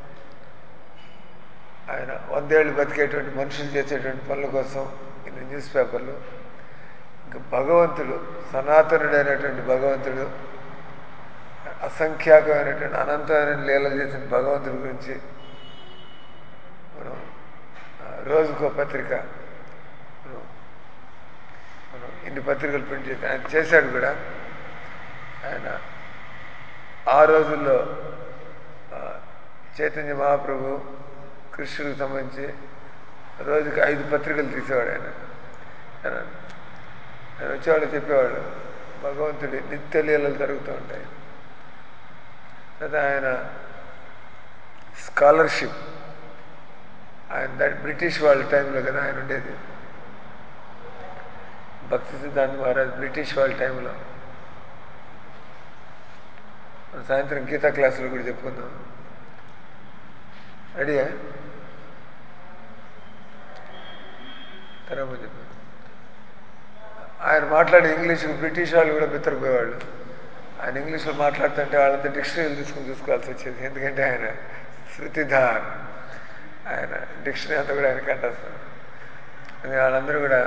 ఆయన వందేళ్ళు బతికేటువంటి మనుషులు చేసేటువంటి పనుల కోసం ఇన్ని న్యూస్ పేపర్లు ఇంకా భగవంతుడు సనాతనుడైనటువంటి భగవంతుడు అసంఖ్యాకమైనటువంటి అనంతమైన లీలలు చేసిన భగవంతుడి గురించి మనం ఆ, రోజుకో పత్రిక మనం మనం ఇన్ని పత్రికలు ప్రింట్ చేసి ఆయన చేశాడు కూడా ఆయన ఆ రోజుల్లో ఆ, చైతన్య మహాప్రభు కృష్ణుడికి సంబంధించి రోజుకి ఐదు పత్రికలు తీసేవాడు ఆయన ఆయన ఆయన వచ్చేవాళ్ళు చెప్పేవాడు భగవంతుడి నిత్య లీలలు జరుగుతూ ఉంటాయి తర్వాత ఆయన స్కాలర్షిప్ ఆయన దాని బ్రిటిష్ వాళ్ళ టైంలో కదా ఆయన ఉండేది భక్తి సిద్ధాంత మహారాజ్ బ్రిటిష్ వాళ్ళ టైంలో మన సాయంత్రం గీతా క్లాసులో కూడా చెప్పుకుందాం రెడీయా తర్వాత చెప్పు ఆయన మాట్లాడే ఇంగ్లీష్ బ్రిటిష్ వాళ్ళు కూడా బిత్తరపోయేవాళ్ళు ఆయన ఇంగ్లీష్లో మాట్లాడుతుంటే వాళ్ళంతా డిక్షనరీలు తీసుకుని చూసుకోవాల్సి వచ్చేది ఎందుకంటే ఆయన శృతిధార్ ఆయన డిక్షనరీ అంతా కూడా ఆయన కంటేస్తారు అందుకే వాళ్ళందరూ కూడా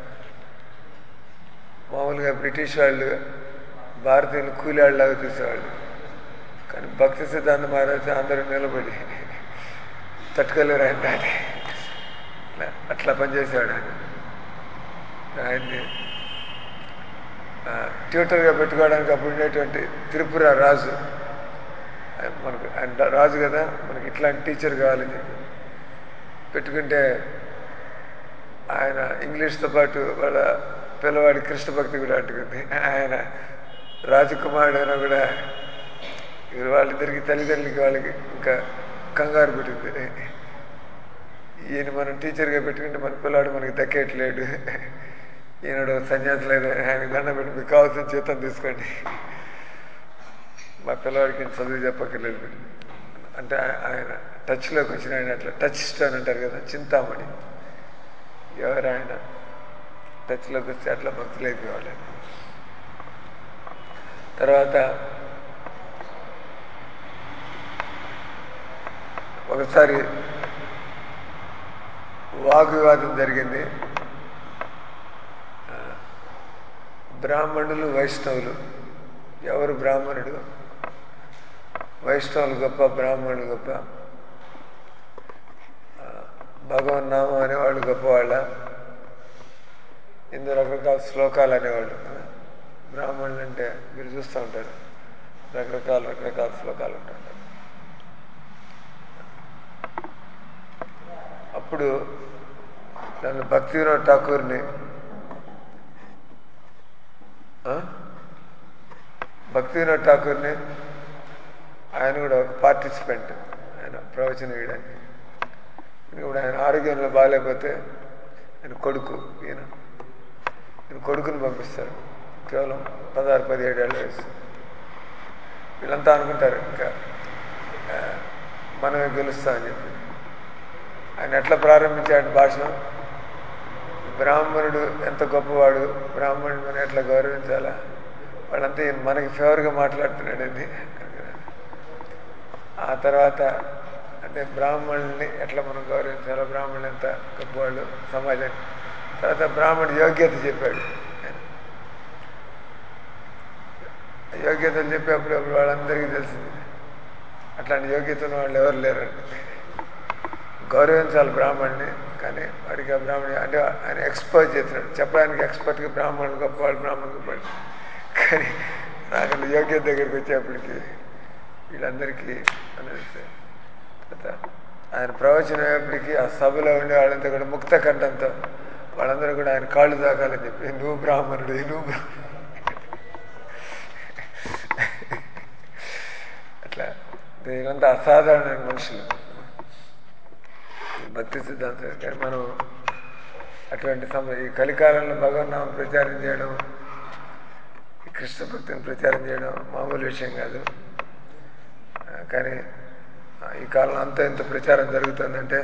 మామూలుగా బ్రిటిష్ వాళ్ళు భారతీయులు కూలి వాళ్ళలాగా చూసేవాళ్ళు కానీ భక్తి సిద్ధాంత మహారాజు అందరూ నిలబడి తట్టుకోలేరు ఆయన దాన్ని అట్లా అట్లా పనిచేసేవాడు ఆయన ఆయన్ని ఆ, ట్యూటర్గా పెట్టుకోవడానికి అప్పుడు ఉండేటువంటి త్రిపుర రాజు ఆయన మనకు ఆయన రాజు కదా మనకి ఇట్లాంటి టీచర్ కావాలని చెప్పి పెట్టుకుంటే ఆయన ఇంగ్లీష్తో పాటు వాళ్ళ పిల్లవాడి కృష్ణ భక్తి కూడా అంటుకుంది ఆయన రాజకుమారుడు అయినా కూడా ఇక వాళ్ళిద్దరికి తల్లిదండ్రులకి వాళ్ళకి ఇంకా కంగారు పుట్టింది ఈయన మనం టీచర్గా పెట్టుకుంటే మన పిల్లాడు మనకి దక్కేట్లేడు ఈనాడు సన్యాసులేదు ఆయన దండం పెట్టి మీకు కావాల్సిన జీతం తీసుకోండి మా పిల్లవాడికి ఇంత చదువు చెప్పక్కర్లేదు మీరు అంటే ఆ- ఆయన టచ్లోకి వచ్చిన ఆయన అట్లా టచ్ స్టోన్ అంటారు కదా చింతామణి ఎవరు ఆయన టచ్లోకి వస్తే అట్లా భక్తులు అయిపోయేవాళ్ళు తర్వాత ఒకసారి వాగ్వివాదం జరిగింది ఆ, బ్రాహ్మణులు వైష్ణవులు ఎవరు బ్రాహ్మణుడు వైష్ణవులు గొప్ప బ్రాహ్మణులు గొప్ప ఆ, భగవన్నామం అనేవాళ్ళు గొప్పవాళ్ళ ఎన్నో రకరకాల శ్లోకాలు అనేవాళ్ళు బ్రాహ్మణులు అంటే మీరు చూస్తూ ఉంటారు రకరకాల రకరకాల శ్లోకాలు ఉంటుంటారు అప్పుడు నన్ను భక్తివినోద్ ఠాకూర్ని ఆ? భక్తివినోద్ ఠాకూర్ని ఆయన కూడా ఒక పార్టిసిపెంట్ ఆయన ప్రవచనం వేయడానికి ఇప్పుడు ఆయన ఆరోగ్యంలో బాగాలేకపోతే ఆయన కొడుకు ఈయన ఈయన కొడుకుని పంపిస్తారు కేవలం పదహారు పదిహేడు ఏళ్ళ వయసు వీళ్ళంతా అనుకుంటారు ఇంకా ఆ, మనమే గెలుస్తామని చెప్పి ఆయన ఎట్లా ప్రారంభించాడు భాషణం బ్రాహ్మణుడు ఎంత గొప్పవాడు బ్రాహ్మణుడు మనం ఎట్లా గౌరవించాలా వాళ్ళంతా ఈయన మనకి ఫేవర్గా మాట్లాడుతున్నాడండి ఆ తర్వాత అంటే బ్రాహ్మణుల్ని ఎట్లా మనం గౌరవించాలో బ్రాహ్మణులు ఎంత గొప్పవాళ్ళు సమాజానికి తర్వాత బ్రాహ్మణుడు యోగ్యత చెప్పాడు ఆయన. యోగ్యతలు చెప్పేప్పుడు అప్పుడు వాళ్ళందరికీ తెలిసింది అట్లాంటి యోగ్యత ఉన్న వాళ్ళు ఎవరు లేరండి గౌరవించాలి బ్రాహ్మణ్ణి కానీ వాడికి ఆ బ్రాహ్మణి అంటే ఆయన ఎక్స్పర్ట్ చేస్తున్నాడు చెప్పడానికి ఎక్స్పర్ట్గా బ్రాహ్మణులు గొప్పవాళ్ళు బ్రాహ్మణులు గొప్పవాళ్ళు కానీ నాకు అసలు యోగ్యత దగ్గరికి వచ్చేప్పటికి వీళ్ళందరికీ అనేసి తర్వాత ఆయన ప్రవచనం అయ్యేప్పటికీ ఆ సభలో ఉండే వాళ్ళంతా కూడా ముక్త కంఠంతో వాళ్ళందరూ కూడా ఆయన కాళ్ళు తాకాలని చెప్పి నువ్వు బ్రాహ్మణుడు నువ్వు బ్రాహ్మణుడు అట్లా వీళ్ళంతా అసాధారణమైన మనుషులు భక్తి సిద్ధాంతం కానీ మనం అటువంటి సమ ఈ కలికాలంలో భగవన్నామం ప్రచారం చేయడం ఈ కృష్ణ భక్తిని ప్రచారం చేయడం మామూలు విషయం కాదు ఆ, కానీ ఆ, ఈ కాలంలో అంత ఇంత ప్రచారం జరుగుతుందంటే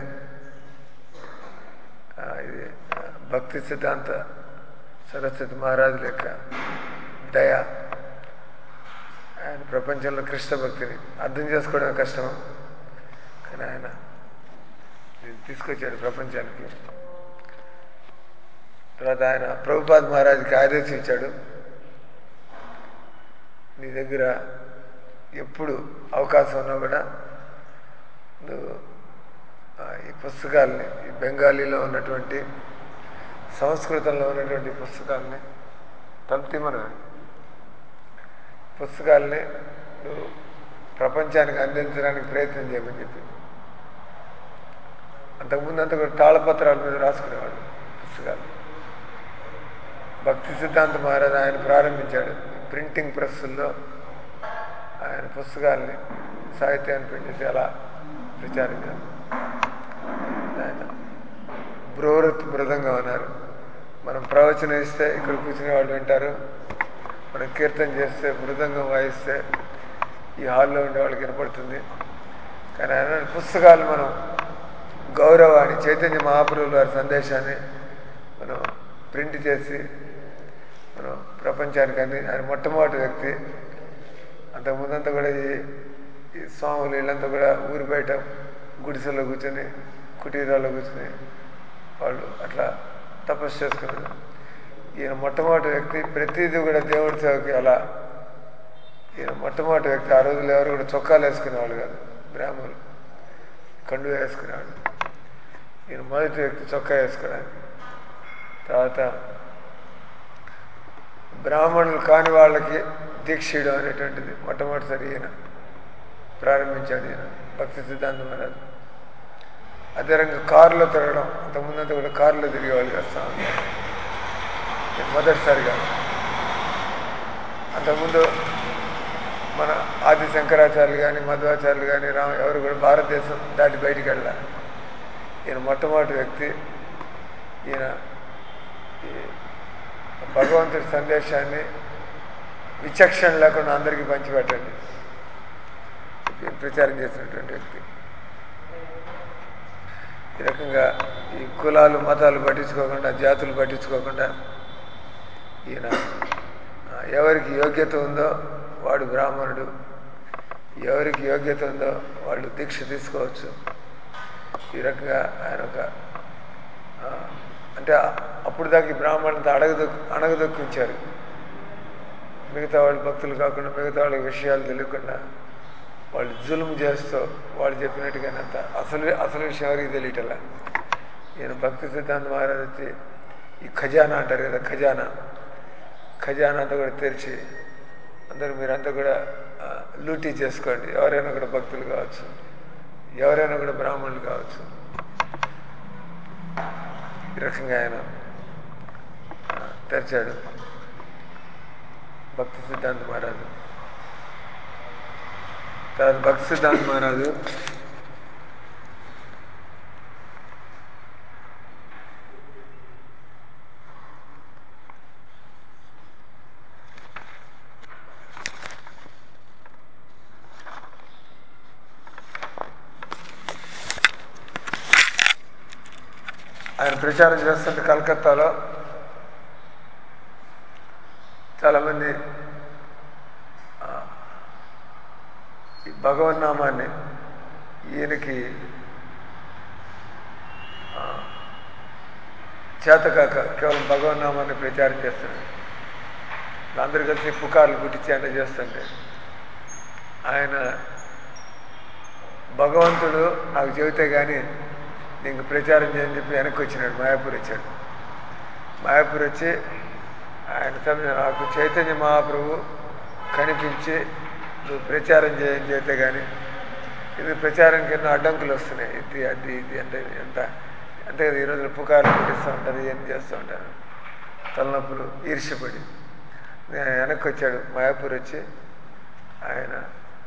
ఆ, ఇది ఆ, భక్తి సిద్ధాంత సరస్వతి మహారాజు లెక్క దయ ఆయన ప్రపంచంలో కృష్ణ భక్తిని అర్థం చేసుకోవడం కష్టం కానీ ఆయన దీన్ని తీసుకొచ్చాడు ప్రపంచానికి తర్వాత ఆయన ప్రభుపాద్ మహారాజుకి ఆదేశించాడు నీ దగ్గర ఎప్పుడు అవకాశం ఉన్నా కూడా నువ్వు ఆ, ఈ పుస్తకాల్ని ఈ బెంగాలీలో ఉన్నటువంటి సంస్కృతంలో ఉన్నటువంటి పుస్తకాల్ని తలుపుతీమన పుస్తకాల్ని నువ్వు ప్రపంచానికి అందించడానికి ప్రయత్నం చేయమని చెప్పి అంతకుముందు అంతా కూడా తాళపత్రాల మీద రాసుకునేవాడు పుస్తకాలు భక్తి సిద్ధాంత మహారాజ్ ఆయన ప్రారంభించాడు ప్రింటింగ్ ప్రెస్సుల్లో ఆయన పుస్తకాల్ని సాహిత్యాన్ని ప్రింట్ చేసి అలా ప్రచారించారు ఆయన బృహత్ మృదంగం అన్నారు మనం ప్రవచనం ఇస్తే ఇక్కడ కూర్చునే వాళ్ళు వింటారు మనం కీర్తన చేస్తే మృదంగం వాయిస్తే ఈ హాల్లో ఉండే వాళ్ళకి వినపడుతుంది కానీ ఆయన పుస్తకాలు మనం గౌరవాన్ని చైతన్య మహాప్రభుల వారి సందేశాన్ని మనం ప్రింట్ చేసి మనం ప్రపంచానికి అంది ఆయన మొట్టమొదటి వ్యక్తి అంతకుముందంతా కూడా ఈ ఈ స్వాములు వీళ్ళంతా కూడా ఊరి బయట గుడిసెల్లో కూర్చొని కుటీరాల్లో కూర్చొని వాళ్ళు అట్లా తపస్సు చేసుకున్నారు ఈయన మొట్టమొదటి వ్యక్తి ప్రతిదీ కూడా దేవుడి సేవకి అలా ఈయన మొట్టమొదటి వ్యక్తి ఆ రోజుల్లో ఎవరు కూడా చొక్కాలు వేసుకునేవాళ్ళు కాదు బ్రాహ్మణులు కండు వేసుకునేవాళ్ళు ఈయన మొదటి వ్యక్తి చొక్కా వేసుకోవడానికి తర్వాత బ్రాహ్మణులు కాని వాళ్ళకి దీక్షియడం అనేటువంటిది మొట్టమొదటిసారి ఈయన ప్రారంభించాడు ఈయన భక్తి సిద్ధాంత మహారాజు అదే రంగా కారులో తిరగడం అంతకుముందంతా కూడా కారులో తిరిగేవాళ్ళు కదా మొదటిసారిగా అంతకుముందు మన ఆది శంకరాచార్యులు కానీ మధ్వాచార్యులు కానీ రామ ఎవరు కూడా భారతదేశం దాటి బయటికి వెళ్ళాలి ఈయన మొట్టమొదటి వ్యక్తి ఈయన ఈ భగవంతుడి సందేశాన్ని విచక్షణ లేకుండా అందరికీ పంచిపెట్టండి ప్రచారం చేసినటువంటి వ్యక్తి ఈ రకంగా ఈ కులాలు మతాలు పట్టించుకోకుండా జాతులు పట్టించుకోకుండా ఈయన ఎవరికి యోగ్యత ఉందో వాడు బ్రాహ్మణుడు ఎవరికి యోగ్యత ఉందో వాళ్ళు దీక్ష తీసుకోవచ్చు ఈ రకంగా ఆయన ఒక అంటే అప్పుడు దాకా ఈ బ్రాహ్మణులతో అడగదొ అణగదొక్కించారు మిగతా వాళ్ళ భక్తులు కాకుండా మిగతా వాళ్ళ విషయాలు తెలియకుండా వాళ్ళు జులుము చేస్తూ వాళ్ళు చెప్పినట్టుగానంత అసలు అసలు విషయం ఎవరికి తెలియటలా ఈయన భక్తి సిద్ధాంత మహారాజ్ వచ్చి ఈ ఖజానా అంటారు కదా ఖజానా ఖజానా అంతా కూడా తెరిచి అందరూ మీరంతా కూడా లూటీ చేసుకోండి ఎవరైనా కూడా భక్తులు కావచ్చు ఎవరైనా కూడా బ్రాహ్మణులు కావచ్చు ఈ రకంగా ఆయన తెరిచాడు భక్తి సిద్ధాంత మహారాజు తర్వాత భక్తి సిద్ధాంత మహారాజు ఆయన ప్రచారం చేస్తుంటే కలకత్తాలో చాలామంది ఈ భగవన్నామాన్ని ఈయనకి చేతకాక కేవలం భగవన్నామాన్ని ప్రచారం చేస్తున్నాడు అందరూ కలిసి పుకార్లు పుట్టించి ఆయన చేస్తుంటే ఆయన భగవంతుడు నాకు చెబితే కానీ నీకు ప్రచారం చేయని చెప్పి వెనక్కి వచ్చినాడు మాయాపూర్ వచ్చాడు మాయాపూర్ వచ్చి ఆయన తమ్మి నాకు చైతన్య మహాప్రభు కనిపించి నువ్వు ప్రచారం చేయని చేస్తే కానీ ఇది ప్రచారానికి ఎన్నో అడ్డంకులు వస్తున్నాయి ఇది అది ఇది అంటే ఎంత అంతే కదా ఈరోజు పుకార్లు పుట్టిస్తూ ఉంటారు ఏం చేస్తూ ఉంటారు తలనొప్పులు ఈర్ష్యపడి వెనక్కి వచ్చాడు మాయాపూర్ వచ్చి ఆయన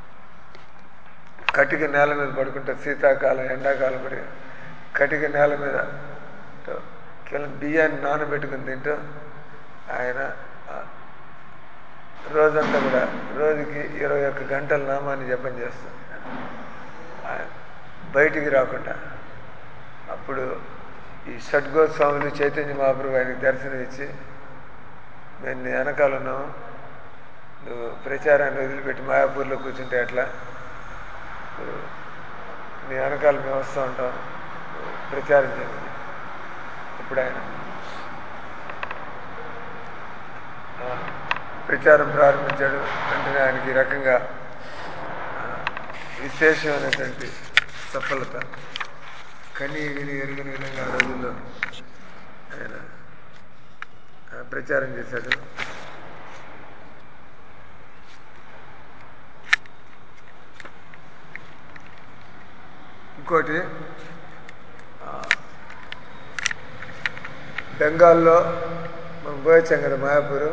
కటిక నేల మీద పడుకుంటే శీతాకాలం ఎండాకాలం పడి కటిక నేల మీద కేవలం బియ్యాన్ని నానబెట్టుకుని తింటూ ఆయన రోజంతా కూడా రోజుకి ఇరవై ఒక్క గంటల నామాన్ని జపం చేస్తాం బయటికి రాకుండా అప్పుడు ఈ షడ్గోస్వాములు చైతన్య మహాప్రభు ఆయనకి దర్శనం ఇచ్చి మేము నీ వెనకాల ఉన్నాము నువ్వు ప్రచారాన్ని వదిలిపెట్టి మాయాపూర్లో కూర్చుంటే ఎట్లా నీ వెనకాల మేము వస్తూ ఉంటాం ప్రచారం చేయండి ఇప్పుడు ఆయన ప్రచారం ప్రారంభించాడు వెంటనే ఆయనకి ఈ రకంగా విశేషమైనటువంటి సఫలత కని విని ఎరుగని విధంగా ఆ రోజుల్లో ఆయన ప్రచారం చేశాడు ఇంకోటి బెంగాల్లో మనం పోయొచ్చాం కదా మాయాపూర్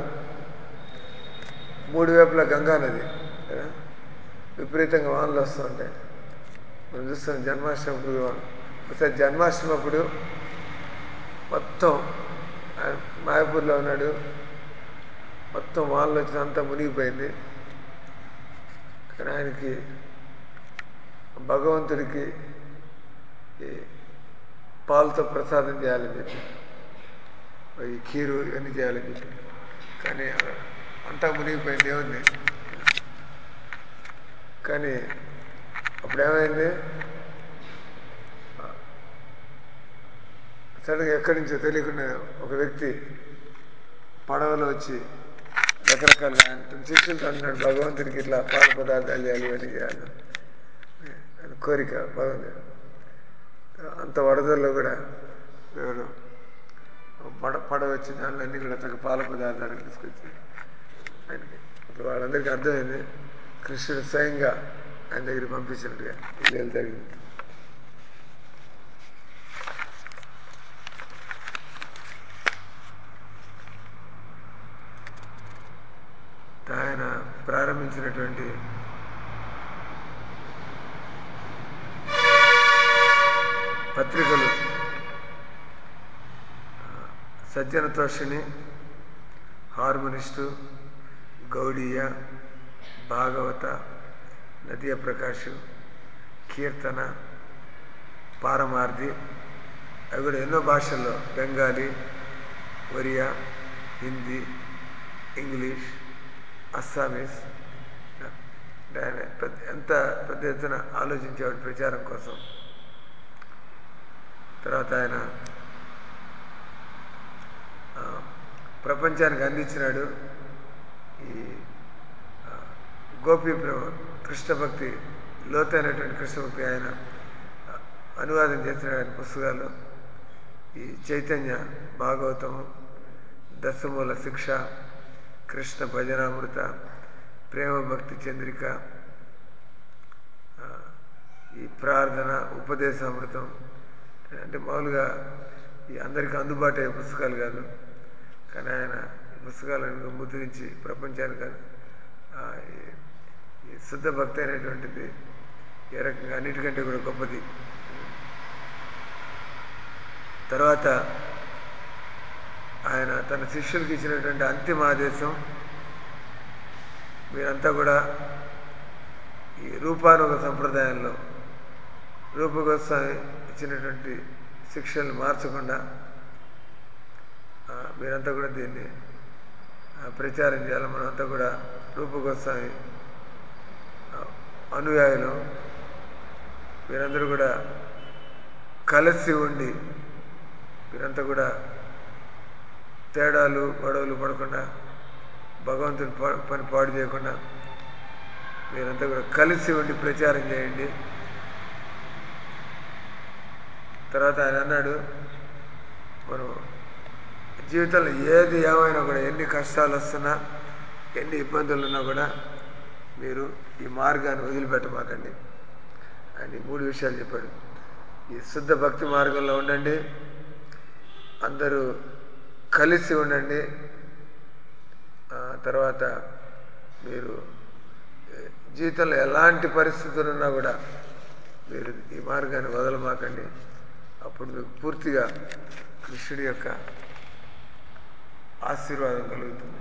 మూడు వైపులా గంగా నది కదా విపరీతంగా వానలు వస్తూ ఉంటాయి మనం చూస్తాం జన్మాష్టమి అప్పుడు ఒకసారి జన్మాష్టమి అప్పుడు మొత్తం ఆయన మాయాపూర్లో ఉన్నాడు మొత్తం వాళ్ళని వచ్చిన అంతా మునిగిపోయింది కానీ ఆయనకి భగవంతుడికి ఈ పాలతో ప్రసాదం చేయాలని చెప్పి ఈ ఖీరు ఇవన్నీ చేయాలని చెప్పి కానీ అంతా మునిగిపోయింది ఏముంది కానీ అప్పుడు ఏమైంది సడన్గా ఎక్కడి నుంచో తెలియకుండా ఒక వ్యక్తి పడవలో వచ్చి రకరకాల ఆయన తన శిష్యులతో అంటున్నాడు భగవంతుడికి ఇట్లా పాల పదార్థాలు చేయాలి ఇవన్నీ చేయాలి అని కోరిక భగవంతుడు అంత వరదల్లో కూడా దేవుడు పడ పడవ వచ్చి దానిలో అన్ని కూడా తగ్గ పాల పదార్థాలు తీసుకొచ్చి ఆయనకి ఇప్పుడు వాళ్ళందరికీ అర్థమైంది కృష్ణుడు స్వయంగా ఆయన దగ్గరికి పంపించినట్టుగా ఇల్లు జరిగింది ఆయన ప్రారంభించినటువంటి పత్రికలు సజ్జన తోషిని హార్మోనిస్టు గౌడీయ భాగవత నదియ ప్రకాష్ కీర్తన పారమార్థి అవి కూడా ఎన్నో భాషల్లో బెంగాలీ ఒరియా హిందీ ఇంగ్లీష్ అస్సామీస్ ఆయన పెద్ద ఎంత పెద్ద ఎత్తున ఆలోచించేవాడు ప్రచారం కోసం తర్వాత ఆయన ప్రపంచానికి అందించినాడు ఈ గోపీ ప్రేమ కృష్ణ భక్తి లోతైనటువంటి కృష్ణ భక్తి ఆయన అనువాదం చేసిన ఆయన పుస్తకాలు ఈ చైతన్య భాగవతము దశమూల శిక్ష కృష్ణ భజనామృత ప్రేమ భక్తి చంద్రిక ఈ ప్రార్థన ఉపదేశామృతం అంటే మామూలుగా ఈ అందరికీ అందుబాటు అయ్యే పుస్తకాలు కాదు కానీ ఆయన ఈ పుస్తకాలను ముద్రించి ప్రపంచానికి ఈ శుద్ధ భక్తి అనేటువంటిది ఏ రకంగా అన్నిటికంటే కూడా గొప్పది తర్వాత ఆయన తన శిష్యులకు ఇచ్చినటువంటి అంతిమ ఆదేశం మీరంతా కూడా ఈ రూపానుగ సంప్రదాయంలో రూపగోస్వామి ఇచ్చినటువంటి శిక్షలు మార్చకుండా మీరంతా కూడా దీన్ని ప్రచారం చేయాలి మనమంతా కూడా రూపగోస్వామి అనుయాయులు మీరందరూ కూడా కలిసి ఉండి మీరంతా కూడా తేడాలు గొడవలు పడకుండా భగవంతుని పని పాడు చేయకుండా మీరంతా కూడా కలిసి ఉండి ప్రచారం చేయండి తర్వాత ఆయన అన్నాడు మనం జీవితంలో ఏది ఏమైనా కూడా ఎన్ని కష్టాలు వస్తున్నా ఎన్ని ఇబ్బందులు ఉన్నా కూడా మీరు ఈ మార్గాన్ని వదిలిపెట్టమాకండి అని మూడు విషయాలు చెప్పాడు ఈ శుద్ధ భక్తి మార్గంలో ఉండండి అందరూ కలిసి ఉండండి తర్వాత మీరు జీవితంలో ఎలాంటి పరిస్థితులు ఉన్నా కూడా మీరు ఈ మార్గాన్ని వదలమాకండి అప్పుడు మీకు పూర్తిగా కృష్ణుడి యొక్క ఆశీర్వాదం కలుగుతుంది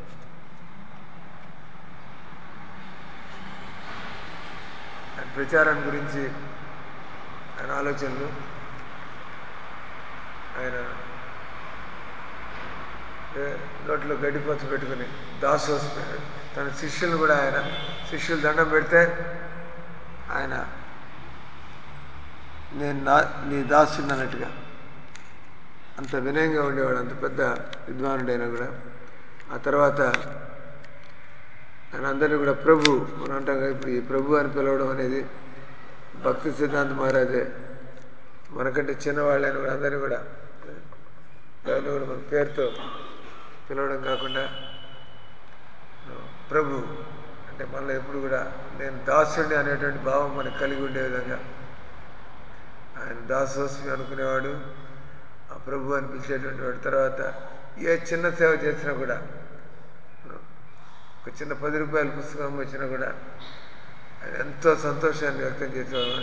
ఆయన ప్రచారం గురించి ఆయన ఆలోచనలు ఆయన నోట్లో గడ్డిపచ్చు పెట్టుకుని దాసోస్ తన శిష్యులు కూడా ఆయన శిష్యులు దండం పెడితే ఆయన నేను నా నీ దాసుని అన్నట్టుగా అంత వినయంగా ఉండేవాడు అంత పెద్ద విద్వానుడైనా కూడా ఆ తర్వాత ఆయన అందరినీ కూడా ప్రభు మనం అంటాం కదా ఇప్పుడు ఈ ప్రభు అని పిలవడం అనేది భక్తి సిద్ధాంత మహారాజే మనకంటే చిన్నవాళ్ళని కూడా అందరినీ కూడా ఎవరిని కూడా మన పేరుతో పిలవడం కాకుండా ప్రభు అంటే మనలో ఎప్పుడు కూడా నేను దాసుడిని అనేటువంటి భావం మనకు కలిగి ఉండే విధంగా ఆయన దాసోస్మి అనుకునేవాడు ఆ ప్రభు అని పిలిచేటువంటి వాడు తర్వాత ఏ చిన్న సేవ చేసినా కూడా ఒక చిన్న పది రూపాయల పుస్తకం వచ్చినా కూడా ఆయన ఎంతో సంతోషాన్ని వ్యక్తం చేసేవాడు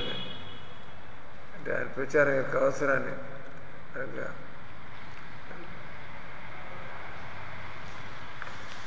అంటే ఆయన ప్రచారం యొక్క అవసరాన్ని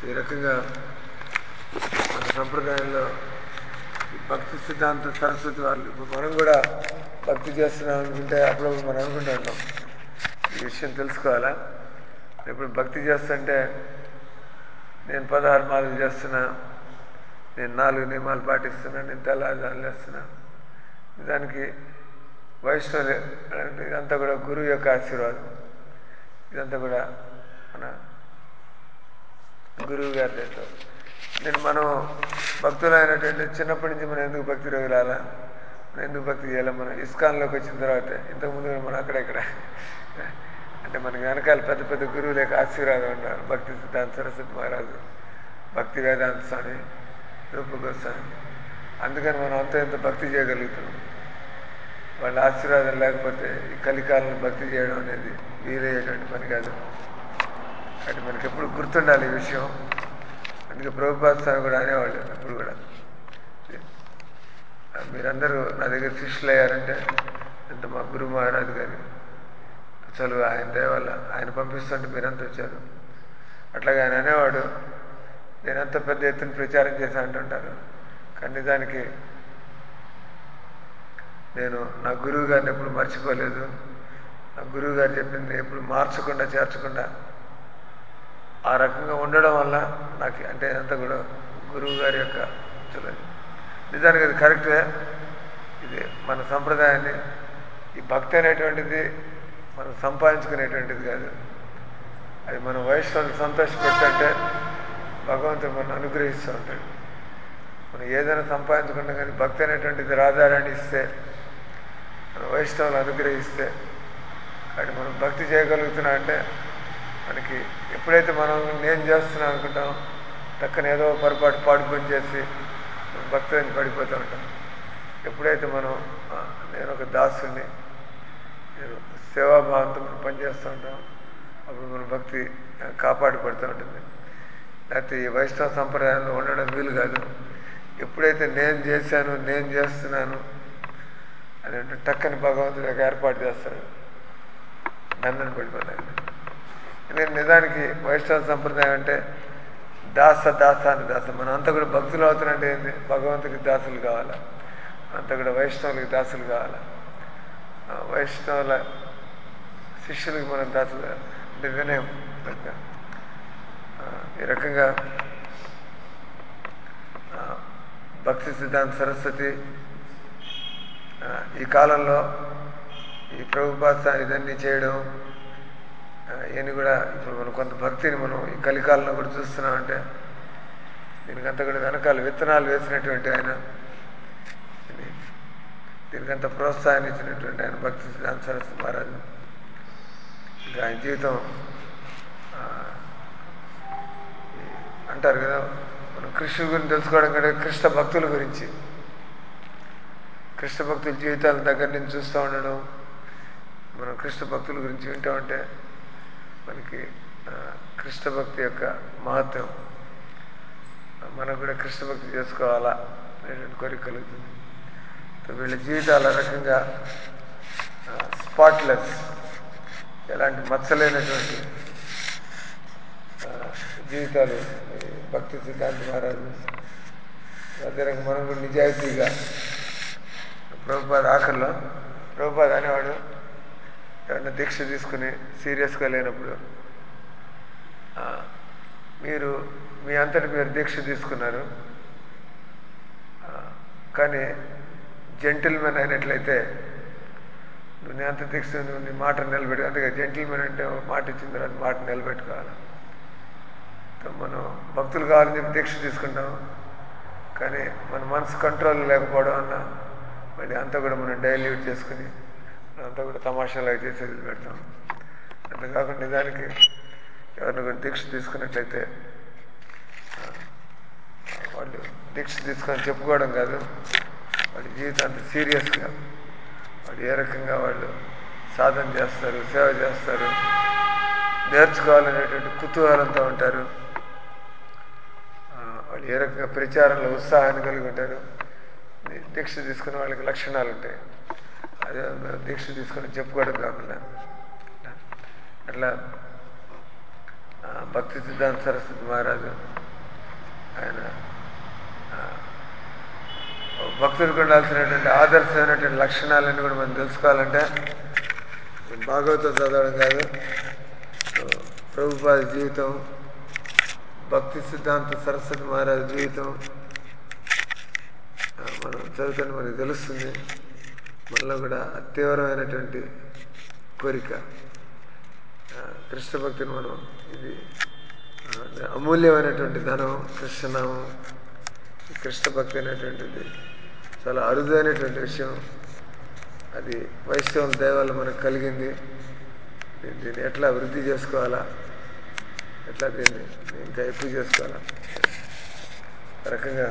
ఈ రకంగా మన సంప్రదాయంలో ఈ భక్తి సిద్ధాంత సరస్వతి వాళ్ళు ఇప్పుడు మనం కూడా భక్తి చేస్తున్నాం అనుకుంటే అప్పుడప్పుడు మనం అనుకుంటూ ఉంటాం ఈ విషయం తెలుసుకోవాలా ఇప్పుడు భక్తి చేస్తుంటే నేను పదహారు మాలలు చేస్తున్నా నేను నాలుగు నియమాలు పాటిస్తున్నా నేను తెల్లారుజాములు చేస్తున్నా దానికి వైష్ణవులు అంటే ఇదంతా కూడా గురువు యొక్క ఆశీర్వాదం ఇదంతా కూడా మన గురువు గారి చేత నేను మనం భక్తులు అయినటువంటి చిన్నప్పటి నుంచి మనం ఎందుకు భక్తి రోజులాలా మనం ఎందుకు భక్తి చేయాలి మనం ఇస్కాన్లోకి వచ్చిన తర్వాత ఇంతకుముందు కూడా మనం అక్కడెక్కడ అంటే మనకి వెనకాల పెద్ద పెద్ద గురువుల యొక్క ఆశీర్వాదం ఉన్నారు భక్తి సిద్ధాంత సరస్వతి మహారాజు భక్తి వేదాంత స్వామి రూప గోస్వామి అందుకని మనం అంత ఎంత భక్తి చేయగలుగుతున్నాం వాళ్ళ ఆశీర్వాదం లేకపోతే ఈ కలికాలంలో భక్తి చేయడం అనేది వీలయ్యేటువంటి పని కాదు అది మనకి ఎప్పుడు గుర్తుండాలి ఈ విషయం అందుకే ప్రభుపాద స్వామి కూడా అనేవాళ్ళు ఎప్పుడు కూడా మీరందరూ నా దగ్గర శిష్యులు అయ్యారంటే అంటే మా గురు మహారాజు గారి చదువు ఆయన దయ వల్ల ఆయన పంపిస్తుంటే మీరంతా వచ్చారు అట్లాగే ఆయన అనేవాడు నేను అంత పెద్ద ఎత్తున ప్రచారం చేశా అంటుంటారు కానీ నిజానికి నేను నా గురువు గారిని ఎప్పుడు మర్చిపోలేదు నా గురువు గారు చెప్పింది ఎప్పుడు మార్చకుండా చేర్చకుండా ఆ రకంగా ఉండడం వల్ల నాకు అంటే అంతా కూడా గురువు గారి యొక్క చలవ నిజానికి అది కరెక్టే ఇది మన సంప్రదాయాన్ని ఈ భక్తి అనేటువంటిది మనం సంపాదించుకునేటువంటిది కాదు అది మనం వైష్ణవులు సంతోషపెడుతుంటే భగవంతుడు మనం అనుగ్రహిస్తూ ఉంటాడు మనం ఏదైనా సంపాదించుకుంటాం కానీ భక్తి అనేటువంటిది రాధారాన్ని ఇస్తే మన వైష్ణవులు అనుగ్రహిస్తే కానీ మనం భక్తి చేయగలుగుతున్నా అంటే మనకి ఎప్పుడైతే మనం నేను చేస్తున్నా అనుకుంటాం పక్కన ఏదో పొరపాటు పాడు పని చేసి మనం భక్తి నుంచి పడిపోతూ ఉంటాం ఎప్పుడైతే మనం ఆ, నేను ఒక దాసుని నేను సేవాభావంతో మనం పనిచేస్తూ ఉంటాం అప్పుడు మన భక్తి ఆ, కాపాడబడుతూ ఉంటుంది లేకపోతే ఈ వైష్ణవ సంప్రదాయంలో ఉండడం వీలు కాదు ఎప్పుడైతే నేను చేశాను నేను చేస్తున్నాను అని అంటే టక్కని భగవంతుడు ఒక ఏర్పాటు చేస్తాడు దండన పడిపోతాడు నేను నిజానికి వైష్ణవ సంప్రదాయం అంటే దాస దాస అని దాస మనం అంతా కూడా భక్తులు అవుతున్నట్టు ఏంది భగవంతుడికి దాసులు కావాలా అంతా కూడా వైష్ణవులకి దాసులు కావాలా ఆ వైష్ణవుల శిష్యులకి మనం దాసులు కావాలి. అంటే వినయం పెద్ద ఆ, ఈ రకంగా ఆ, భక్తి సిద్ధాంత సరస్వతి ఆ, ఈ కాలంలో ఈ ప్రభుపాస ఇదన్నీ చేయడం ఆ, ఇవన్నీ కూడా ఇప్పుడు మనం కొంత భక్తిని మనం ఈ కలికాలంలో కూడా చూస్తున్నామంటే దీనికంతా కూడా వెనకాల విత్తనాలు వేసినటువంటి ఆయన ఇది దీనికంత ప్రోత్సాహాన్ని ఇచ్చినటువంటి ఆయన భక్తి సిద్ధాంత సరస్వతి మహారాజు ఇంకా ఆయన జీవితం ఆ, ఈ అంటారు కదా మనం కృష్ణుడి గురించి తెలుసుకోవడం కంటే కృష్ణ భక్తుల గురించి కృష్ణ భక్తుల జీవితాల దగ్గర నుంచి చూస్తూ ఉండడం మనం కృష్ణ భక్తుల గురించి వింటూ ఉంటే మనకి ఆ, కృష్ణ భక్తి యొక్క మహత్వం మనం కూడా కృష్ణ భక్తి చేసుకోవాలా అనేటువంటి కోరిక కలుగుతుంది సో వీళ్ళ జీవితాలు ఆ రకంగా స్పాట్లెస్ ఎలాంటి మచ్చలేనటువంటి ఆ, జీవితాలు ఈ భక్తి సిద్ధాంత మహారాజు అదే రకంగా మనం కూడా నిజాయితీగా ప్రభుపాద ఆఖరిలో ప్రభుపాద అనేవాడు ఎవరైనా దీక్ష తీసుకుని సీరియస్గా లేనప్పుడు ఆ, మీరు మీ అంతటి మీరు దీక్ష తీసుకున్నారు ఆ, కానీ జెంటిల్మెన్ అయినట్లయితే నువ్వు నీ అంత దీక్ష నువ్వు నీ మాట నిలబెట్టు అందుకే జెంటిల్మెన్ అంటే ఒక మాట ఇచ్చిన తర్వాత మాట నిలబెట్టుకోవాలి సో మనం భక్తులు కావాలని చెప్పి దీక్ష తీసుకుంటాం కానీ మన మనసు కంట్రోల్ లేకపోవడం వల్ల మళ్ళీ అంతా కూడా మనం డైల్యూట్ చేసుకుని అంతా కూడా తమాషాలు చేసి వదిలిపెడతాం అంతేకాకుండా నిజానికి ఎవరిని కూడా దీక్ష తీసుకున్నట్లయితే ఆ, వాళ్ళు దీక్ష తీసుకొని చెప్పుకోవడం కాదు వాళ్ళ జీవితాంత సీరియస్గా వాళ్ళు ఏ రకంగా వాళ్ళు సాధన చేస్తారు సేవ చేస్తారు నేర్చుకోవాలనేటువంటి కుతూహలంతో ఉంటారు ఆ, వాళ్ళు ఏ రకంగా ప్రచారంలో ఉత్సాహాన్ని కలిగి ఉంటారు దీ- దీక్ష తీసుకున్న వాళ్ళకి లక్షణాలు ఉంటాయి అదే మేము దీక్ష తీసుకొని చెప్పుకోవడం కాకుండా అట్లా ఆ, భక్తి సిద్ధాంత సరస్వతి మహారాజు ఆయన ఆ, భక్తుడికి ఉండాల్సినటువంటి ఆదర్శమైనటువంటి లక్షణాలన్నీ కూడా మనం తెలుసుకోవాలంటే భాగవతం చదవడం కాదు ప్రభుపాద జీవితం భక్తి సిద్ధాంత సరస్వతి మహారాజు జీవితం ఆ, మనం చదివితే మనకు తెలుస్తుంది మనలో కూడా తీవ్రమైనటువంటి కోరిక ఆ, కృష్ణ భక్తిని మనం ఇది ఆ, అమూల్యమైనటువంటి ధనం కృష్ణనామం ఈ కృష్ణ భక్తి అనేటువంటిది చాలా అరుదైనటువంటి విషయం అది వైష్ణవుల దయవల్ల మనకు కలిగింది దీన్ని దీన్ని ఎట్లా వృద్ధి చేసుకోవాలా ఎట్లా దీన్ని ఇంకా ఎక్కువ చేసుకోవాలా ఆ రకంగా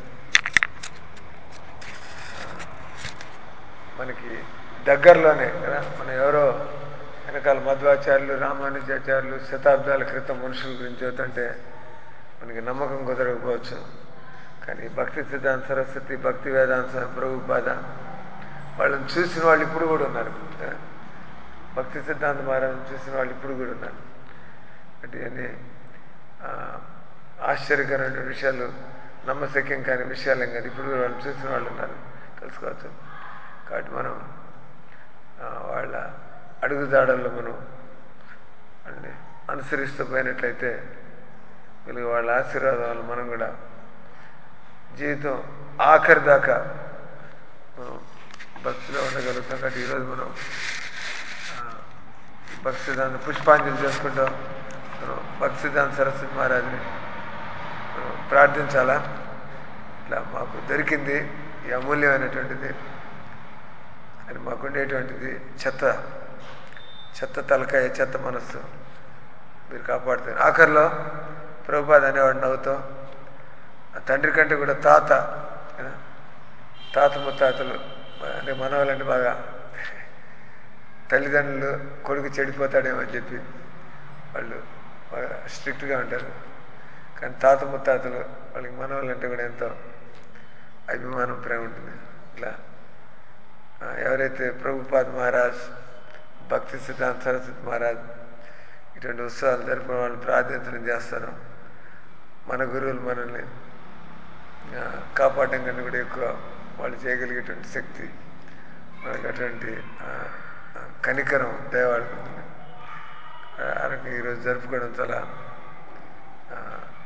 మనకి దగ్గరలోనే కదా మనం ఎవరో వెనకాల మధ్వాచార్యులు రామానుజాచార్యులు శతాబ్దాల క్రితం మనుషుల గురించి చదువుతుంటే మనకి నమ్మకం కుదరకపోవచ్చు కానీ భక్తి సిద్ధాంత సరస్వతి భక్తి వేదాంత స్వామి ప్రభుపాద వాళ్ళని చూసిన వాళ్ళు ఇప్పుడు కూడా ఉన్నారు కదా? భక్తి సిద్ధాంత మహారాజుని చూసిన వాళ్ళు ఇప్పుడు కూడా ఉన్నారు అంటే అన్ని ఆ, ఆశ్చర్యకరమైన విషయాలు నమ్మశక్యం కాని విషయాలేం కాదు ఇప్పుడు కూడా వాళ్ళు చూసిన వాళ్ళు ఉన్నారు తెలుసుకోవచ్చు కాబట్టి మనం ఆ, వాళ్ళ అడుగుదాడల్లో మనం వాళ్ళని అనుసరిస్తూ పోయినట్లయితే వీళ్ళకి వాళ్ళ ఆశీర్వాదం వల్ల మనం కూడా జీవితం ఆఖరి దాకా మనం భక్తిలో ఉండగలుగుతాం కాబట్టి ఈరోజు మనం ఆ, భక్తి సిద్ధాంత పుష్పాంజలి చేసుకుంటాం మనం భక్తి సిద్ధాంత సరస్వతి మహారాజుని మనం ప్రార్థించాలా ఇట్లా మాకు దొరికింది ఈ అమూల్యమైనటువంటిది అది మాకుండేటువంటిది చెత్త చెత్త తలకాయ చెత్త మనస్సు మీరు కాపాడుతారు ఆఖరిలో ప్రభుపాద అనేవాడు నవ్వుతాం ఆ తండ్రి కంటే కూడా తాత కదా? తాత ముత్తాతలు అంటే మనవాళ్ళంటే బాగా తల్లిదండ్రులు కొడుకు చెడిపోతాడేమో అని చెప్పి వాళ్ళు బాగా స్ట్రిక్ట్గా ఉంటారు కానీ తాత ముత్తాతలు వాళ్ళకి మనవాళ్ళంటే కూడా ఎంతో అభిమానం ప్రేమ ఉంటుంది ఇట్లా ఆ, ఎవరైతే ప్రభుపాద్ మహారాజ్ భక్తి సిద్ధాంత సరస్వతి మహారాజ్ ఇటువంటి ఉత్సవాలు జరుపుకున్న వాళ్ళు ప్రార్థించడం చేస్తారు మన గురువులు మనల్ని ఆ, కాపాడడం కన్నా కూడా ఎక్కువ వాళ్ళు చేయగలిగేటువంటి శక్తి మనకు అటువంటి ఆ, ఆ, కనికరం దయవాళ్ళకు ఉంటుంది ఆ, ఆ రకంగా ఈరోజు జరుపుకోవడం చాలా ఆ,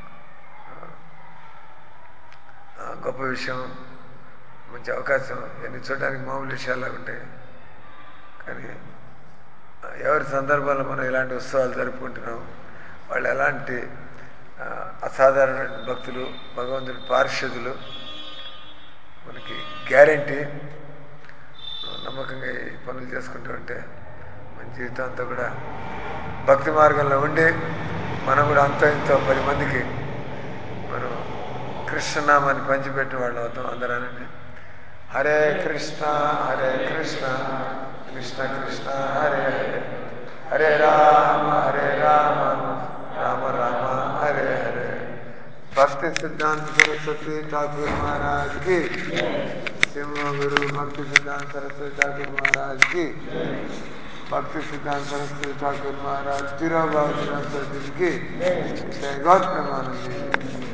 ఆ, గొప్ప విషయం మంచి అవకాశం ఇవన్నీ చూడడానికి మామూలు విషయాల్లో ఉంటాయి కానీ ఆ, ఎవరి సందర్భాల్లో మనం ఇలాంటి ఉత్సవాలు జరుపుకుంటున్నాం వాళ్ళు ఎలాంటి ఆ, అసాధారణమైన భక్తులు భగవంతుడి పార్షదులు మనకి గ్యారంటీ నమ్మకంగా ఈ పనులు చేసుకుంటూ ఉంటే మన జీవితం అంతా కూడా భక్తి మార్గంలో ఉండి మనం కూడా అంతో ఇంతో పది మందికి మనం కృష్ణనామాన్ని పంచిపెట్టిన వాళ్ళు అవుతాం అందరానండి హరే కృష్ణ హరే కృష్ణ కృష్ణ కృష్ణ హరే హరే హరే రామ హరే రామ రామ రామ హరే హరే భక్తి సిద్ధాంత సరస్వతి ఠాకూర్ మహారాజ్ కి సింహ గురు భక్తి సిద్ధాంత సరస్వతి ఠాకూర్ మహారాజ్ కి భక్తి సిద్ధాంత సరస్వతి ఠాకూర్ మహారాజ్ తిరోభావ సరస్వతి కి జై గౌతమానంద